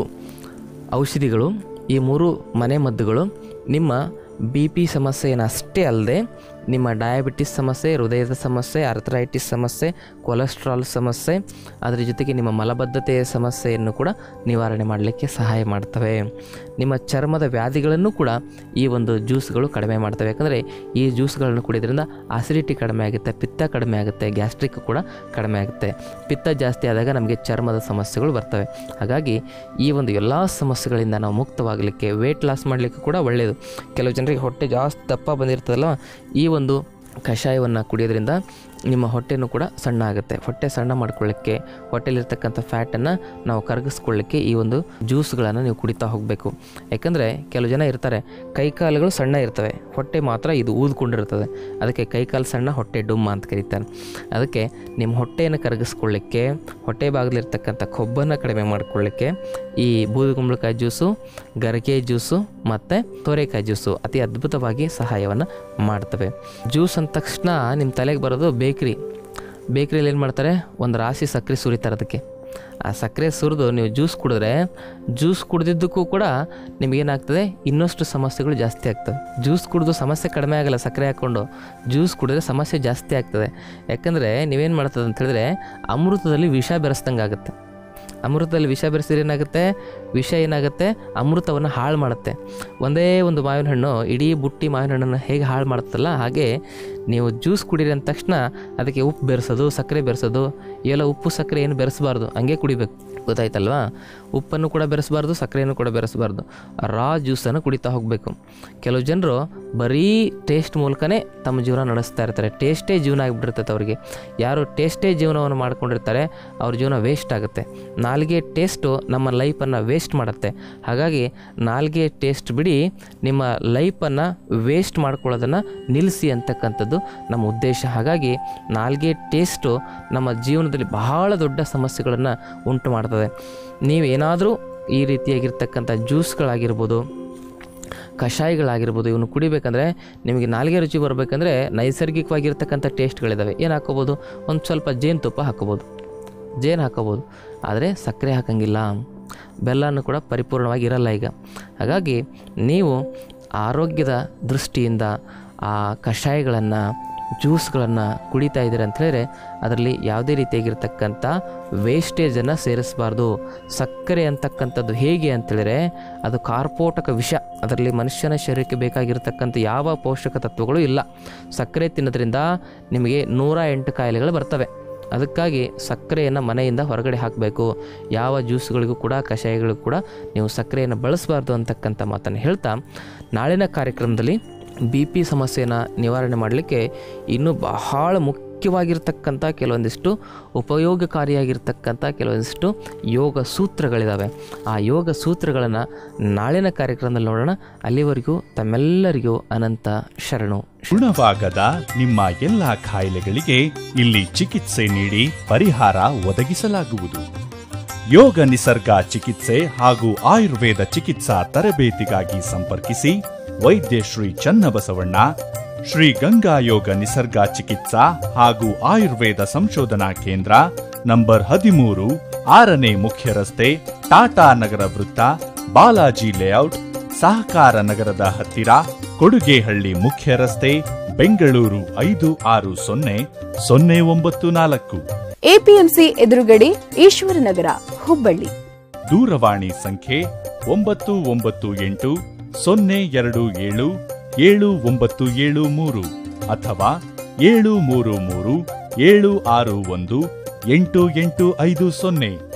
A: ಔಷಧಿಗಳು ಈ ಮೂರು ಮನೆಮದ್ದುಗಳು ನಿಮ್ಮ ಬಿ ಪಿ ಸಮಸ್ಯೆಯನ್ನು ಅಷ್ಟೇ ಅಲ್ಲದೆ ನಿಮ್ಮ ಡಯಾಬಿಟಿಸ್ ಸಮಸ್ಯೆ ಹೃದಯದ ಸಮಸ್ಯೆ ಅರ್ಥರೈಟಿಸ್ ಸಮಸ್ಯೆ ಕೊಲೆಸ್ಟ್ರಾಲ್ ಸಮಸ್ಯೆ ಅದರ ಜೊತೆಗೆ ನಿಮ್ಮ ಮಲಬದ್ಧತೆಯ ಸಮಸ್ಯೆಯನ್ನು ಕೂಡ ನಿವಾರಣೆ ಮಾಡಲಿಕ್ಕೆ ಸಹಾಯ ಮಾಡ್ತವೆ ನಿಮ್ಮ ಚರ್ಮದ ವ್ಯಾಧಿಗಳನ್ನು ಕೂಡ ಈ ಒಂದು ಜ್ಯೂಸ್ಗಳು ಕಡಿಮೆ ಮಾಡ್ತವೆ ಯಾಕಂದರೆ ಈ ಜ್ಯೂಸ್ಗಳನ್ನು ಕುಡಿಯೋದ್ರಿಂದ ಆಸಿಡಿಟಿ ಕಡಿಮೆ ಆಗುತ್ತೆ ಪಿತ್ತ ಕಡಿಮೆ ಆಗುತ್ತೆ ಗ್ಯಾಸ್ಟ್ರಿಕ್ ಕೂಡ ಕಡಿಮೆ ಆಗುತ್ತೆ ಪಿತ್ತ ಜಾಸ್ತಿ ಆದಾಗ ನಮಗೆ ಚರ್ಮದ ಸಮಸ್ಯೆಗಳು ಬರ್ತವೆ ಹಾಗಾಗಿ ಈ ಒಂದು ಎಲ್ಲ ಸಮಸ್ಯೆಗಳಿಂದ ನಾವು ಮುಕ್ತವಾಗಲಿಕ್ಕೆ ವೇಟ್ ಲಾಸ್ ಮಾಡಲಿಕ್ಕೆ ಕೂಡ ಒಳ್ಳೆಯದು ಕೆಲವು ಜನರಿಗೆ ಹೊಟ್ಟೆ ಜಾಸ್ತಿ ದಪ್ಪ ಬಂದಿರ್ತದಲ್ಲ ಈ ಒಂದು ಕಷಾಯವನ್ನು ಕುಡಿಯೋದ್ರಿಂದ ನಿಮ್ಮ ಹೊಟ್ಟೆನೂ ಕೂಡ ಸಣ್ಣ ಆಗುತ್ತೆ ಹೊಟ್ಟೆ ಸಣ್ಣ ಮಾಡ್ಕೊಳ್ಳಿಕ್ಕೆ ಹೊಟ್ಟೆಲಿರ್ತಕ್ಕಂಥ ಫ್ಯಾಟನ್ನು ನಾವು ಕರಗಿಸ್ಕೊಳ್ಳಿಕ್ಕೆ ಈ ಒಂದು ಜ್ಯೂಸ್ಗಳನ್ನು ನೀವು ಕುಡಿತಾ ಹೋಗಬೇಕು ಯಾಕಂದರೆ ಕೆಲವು ಜನ ಇರ್ತಾರೆ ಕೈಕಾಲುಗಳು ಸಣ್ಣ ಇರ್ತವೆ ಹೊಟ್ಟೆ ಮಾತ್ರ ಇದು ಊದ್ಕೊಂಡಿರ್ತದೆ ಅದಕ್ಕೆ ಕೈಕಾಲು ಸಣ್ಣ ಹೊಟ್ಟೆ ಡುಮ್ಮ ಅಂತ ಕರೀತಾರೆ ಅದಕ್ಕೆ ನಿಮ್ಮ ಹೊಟ್ಟೆಯನ್ನು ಕರಗಿಸ್ಕೊಳ್ಳಿಕ್ಕೆ ಹೊಟ್ಟೆ ಭಾಗದಲ್ಲಿರ್ತಕ್ಕಂಥ ಕೊಬ್ಬನ್ನು ಕಡಿಮೆ ಮಾಡ್ಕೊಳ್ಳಿಕ್ಕೆ ಈ ಬೂದುಗುಂಬಳಕಾಯಿ ಜ್ಯೂಸು ಗರಿಕೆ ಜ್ಯೂಸು ಮತ್ತು ತೋರೆಕಾಯಿ ಜ್ಯೂಸು ಅತಿ ಅದ್ಭುತವಾಗಿ ಸಹಾಯವನ್ನು ಮಾಡ್ತವೆ ಜ್ಯೂಸ್ ಅಂದ ತಕ್ಷಣ ನಿಮ್ಮ ತಲೆಗೆ ಬರೋದು ಬೇಕ್ರಿ ಬೇಕ್ರಿಯಲ್ಲಿ ಏನು ಮಾಡ್ತಾರೆ ಒಂದು ರಾಶಿ ಸಕ್ಕರೆ ಸುರಿತಾರೆ ಅದಕ್ಕೆ ಆ ಸಕ್ಕರೆ ಸುರಿದು ನೀವು ಜ್ಯೂಸ್ ಕುಡಿದ್ರೆ ಜ್ಯೂಸ್ ಕುಡ್ದಿದ್ದಕ್ಕೂ ಕೂಡ ನಿಮಗೇನಾಗ್ತದೆ ಇನ್ನಷ್ಟು ಸಮಸ್ಯೆಗಳು ಜಾಸ್ತಿ ಆಗ್ತವೆ ಜ್ಯೂಸ್ ಕುಡಿದು ಸಮಸ್ಯೆ ಕಡಿಮೆ ಆಗಲ್ಲ ಸಕ್ಕರೆ ಹಾಕ್ಕೊಂಡು ಜ್ಯೂಸ್ ಕುಡಿದ್ರೆ ಸಮಸ್ಯೆ ಜಾಸ್ತಿ ಆಗ್ತದೆ ಯಾಕಂದರೆ ನೀವೇನು ಮಾಡ್ತದೆ ಅಂತ ಹೇಳಿದ್ರೆ ಅಮೃತದಲ್ಲಿ ವಿಷ ಬೆರೆಸ್ದಂಗೆ ಆಗುತ್ತೆ ಅಮೃತದಲ್ಲಿ ವಿಷ ಬೆರೆಸಿದ್ರೆ ಏನಾಗುತ್ತೆ ವಿಷ ಏನಾಗುತ್ತೆ ಅಮೃತವನ್ನು ಹಾಳು ಮಾಡುತ್ತೆ ಒಂದೇ ಒಂದು ಮಾವಿನ ಹಣ್ಣು ಇಡೀ ಬುಟ್ಟಿ ಮಾವಿನ ಹಣ್ಣನ್ನು ಹೇಗೆ ಹಾಳು ಮಾಡುತ್ತಲ್ಲ ಹಾಗೆ ನೀವು ಜ್ಯೂಸ್ ಕುಡೀರಿ ಅಂದ ತಕ್ಷಣ ಅದಕ್ಕೆ ಉಪ್ಪು ಬೆರೆಸೋದು ಸಕ್ಕರೆ ಬೆರೆಸೋದು ಇವೆಲ್ಲ ಉಪ್ಪು ಸಕ್ಕರೆ ಏನು ಬೆರೆಸಬಾರ್ದು ಹಂಗೆ ಕುಡಿಬೇಕು ಗೊತ್ತಾಯ್ತಲ್ವಾ ಉಪ್ಪನ್ನು ಕೂಡ ಬೆರೆಸಬಾರ್ದು ಸಕ್ಕರೆಯನ್ನು ಕೂಡ ಬೆರೆಸಬಾರ್ದು ರಾ ಜ್ಯೂಸನ್ನು ಕುಡಿತಾ ಹೋಗಬೇಕು ಕೆಲವು ಜನರು ಬರೀ ಟೇಸ್ಟ್ ಮೂಲಕನೇ ತಮ್ಮ ಜೀವನ ನಡೆಸ್ತಾ ಇರ್ತಾರೆ ಟೇಸ್ಟೇ ಜೀವನ ಆಗಿಬಿಟ್ಟಿರ್ತೈತೆ ಅವರಿಗೆ ಯಾರು ಟೇಸ್ಟೇ ಜೀವನವನ್ನು ಮಾಡ್ಕೊಂಡಿರ್ತಾರೆ ಅವ್ರ ಜೀವನ ವೇಸ್ಟ್ ಆಗುತ್ತೆ ನಾಲ್ಗೆ ಟೇಸ್ಟು ನಮ್ಮ ಲೈಫನ್ನು ವೇಸ್ಟ್ ಮಾಡುತ್ತೆ ಹಾಗಾಗಿ ನಾಲ್ಗೆ ಟೇಸ್ಟ್ ಬಿಡಿ ನಿಮ್ಮ ಲೈಫನ್ನು ವೇಸ್ಟ್ ಮಾಡ್ಕೊಳ್ಳೋದನ್ನು ನಿಲ್ಲಿಸಿ ಅಂತಕ್ಕಂಥದ್ದು ನಮ್ಮ ಉದ್ದೇಶ ಹಾಗಾಗಿ ನಾಲ್ಗೆ ಟೇಸ್ಟು ನಮ್ಮ ಜೀವನದಲ್ಲಿ ಬಹಳ ದೊಡ್ಡ ಸಮಸ್ಯೆಗಳನ್ನು ಉಂಟು ಮಾಡ್ತದೆ ನೀವೇನಾದರೂ ಈ ರೀತಿಯಾಗಿರ್ತಕ್ಕಂಥ ಜ್ಯೂಸ್ಗಳಾಗಿರ್ಬೋದು ಕಷಾಯಗಳಾಗಿರ್ಬೋದು ಇವನು ಕುಡಿಬೇಕಂದ್ರೆ ನಿಮಗೆ ನಾಲ್ಗೆ ರುಚಿ ಬರಬೇಕಂದ್ರೆ ನೈಸರ್ಗಿಕವಾಗಿರ್ತಕ್ಕಂಥ ಟೇಸ್ಟ್ಗಳಿದ್ದಾವೆ ಏನು ಹಾಕೋಬೋದು ಒಂದು ಸ್ವಲ್ಪ ಜೇನುತುಪ್ಪ ಹಾಕೋಬೋದು ಜೇನು ಹಾಕೋಬೋದು ಆದರೆ ಸಕ್ಕರೆ ಹಾಕಂಗಿಲ್ಲ ಬೆಲ್ಲನೂ ಕೂಡ ಪರಿಪೂರ್ಣವಾಗಿ ಇರಲ್ಲ ಈಗ ಹಾಗಾಗಿ ನೀವು ಆರೋಗ್ಯದ ದೃಷ್ಟಿಯಿಂದ ಆ ಕಷಾಯಗಳನ್ನು ಜ್ಯೂಸ್ಗಳನ್ನು ಕುಡಿತಾ ಇದ್ದೀರ ಅಂತ ಹೇಳಿದ್ರೆ ಅದರಲ್ಲಿ ಯಾವುದೇ ರೀತಿಯಾಗಿರ್ತಕ್ಕಂಥ ವೇಸ್ಟೇಜನ್ನು ಸೇರಿಸಬಾರ್ದು ಸಕ್ಕರೆ ಅಂತಕ್ಕಂಥದ್ದು ಹೇಗೆ ಅಂತೇಳಿದ್ರೆ ಅದು ಕಾರ್ಪೋಟಕ ವಿಷ ಅದರಲ್ಲಿ ಮನುಷ್ಯನ ಶರೀರಕ್ಕೆ ಬೇಕಾಗಿರ್ತಕ್ಕಂಥ ಯಾವ ಪೋಷಕ ತತ್ವಗಳು ಇಲ್ಲ ಸಕ್ಕರೆ ತಿನ್ನೋದ್ರಿಂದ ನಿಮಗೆ ನೂರ ಎಂಟು ಕಾಯಿಲೆಗಳು ಬರ್ತವೆ ಅದಕ್ಕಾಗಿ ಸಕ್ಕರೆಯನ್ನು ಮನೆಯಿಂದ ಹೊರಗಡೆ ಹಾಕಬೇಕು ಯಾವ ಜ್ಯೂಸ್ಗಳಿಗೂ ಕೂಡ ಕಷಾಯಗಳಿಗೂ ಕೂಡ ನೀವು ಸಕ್ಕರೆಯನ್ನು ಬಳಸಬಾರ್ದು ಅಂತಕ್ಕಂಥ ಮಾತನ್ನು ಹೇಳ್ತಾ ನಾಳಿನ ಕಾರ್ಯಕ್ರಮದಲ್ಲಿ ಬಿ ಪಿ ಸಮಸ್ಯೆಯನ್ನು ನಿವಾರಣೆ ಮಾಡಲಿಕ್ಕೆ ಇನ್ನೂ ಬಹಳ ಮುಖ್ಯವಾಗಿರ್ತಕ್ಕಂಥ ಕೆಲವೊಂದಿಷ್ಟು ಉಪಯೋಗಕಾರಿಯಾಗಿರ್ತಕ್ಕಂಥ ಕೆಲವೊಂದಿಷ್ಟು ಯೋಗ ಸೂತ್ರಗಳಿದ್ದಾವೆ ಆ ಯೋಗ ಸೂತ್ರಗಳನ್ನು ನಾಳಿನ ಕಾರ್ಯಕ್ರಮದಲ್ಲಿ ನೋಡೋಣ ಅಲ್ಲಿವರೆಗೂ ತಮ್ಮೆಲ್ಲರಿಗೂ ಅನಂತ ಶರಣು
B: ಗುಣವಾಗದ ನಿಮ್ಮ ಎಲ್ಲ ಕಾಯಿಲೆಗಳಿಗೆ ಇಲ್ಲಿ ಚಿಕಿತ್ಸೆ ನೀಡಿ ಪರಿಹಾರ ಒದಗಿಸಲಾಗುವುದು ಯೋಗ ನಿಸರ್ಗ ಚಿಕಿತ್ಸೆ ಹಾಗೂ ಆಯುರ್ವೇದ ಚಿಕಿತ್ಸಾ ತರಬೇತಿಗಾಗಿ ಸಂಪರ್ಕಿಸಿ ವೈದ್ಯ ಶ್ರೀ ಚನ್ನಬಸವಣ್ಣ ಶ್ರೀ ಗಂಗಾ ಯೋಗ ನಿಸರ್ಗ ಚಿಕಿತ್ಸಾ ಹಾಗೂ ಆಯುರ್ವೇದ ಸಂಶೋಧನಾ ಕೇಂದ್ರ ನಂಬರ್ ಹದಿಮೂರು ಆರನೇ ಮುಖ್ಯ ರಸ್ತೆ ಟಾಟಾ ನಗರ ವೃತ್ತ ಬಾಲಾಜಿ ಲೇಔಟ್ ಸಹಕಾರ ನಗರದ ಹತ್ತಿರ ಕೊಡುಗೆಹಳ್ಳಿ ಮುಖ್ಯ ರಸ್ತೆ ಬೆಂಗಳೂರು ಐದು ಆರು ಸೊನ್ನೆ ಸೊನ್ನೆ ಒಂಬತ್ತು ನಾಲ್ಕು
C: ಎಪಿಎಂಸಿ ಎದುರುಗಡೆ ಈಶ್ವರನಗರ ಹುಬ್ಬಳ್ಳಿ
B: ದೂರವಾಣಿ ಸಂಖ್ಯೆ ಒಂಬತ್ತು ಒಂಬತ್ತು ಎಂಟು ಸೊನ್ನೆ ಎರಡು ಏಳು ಏಳು ಒಂಬತ್ತು ಏಳು ಮೂರು ಅಥವಾ ಏಳು ಮೂರು ಮೂರು ಏಳು ಆರು ಒಂದು ಎಂಟು ಎಂಟು ಐದು ಸೊನ್ನೆ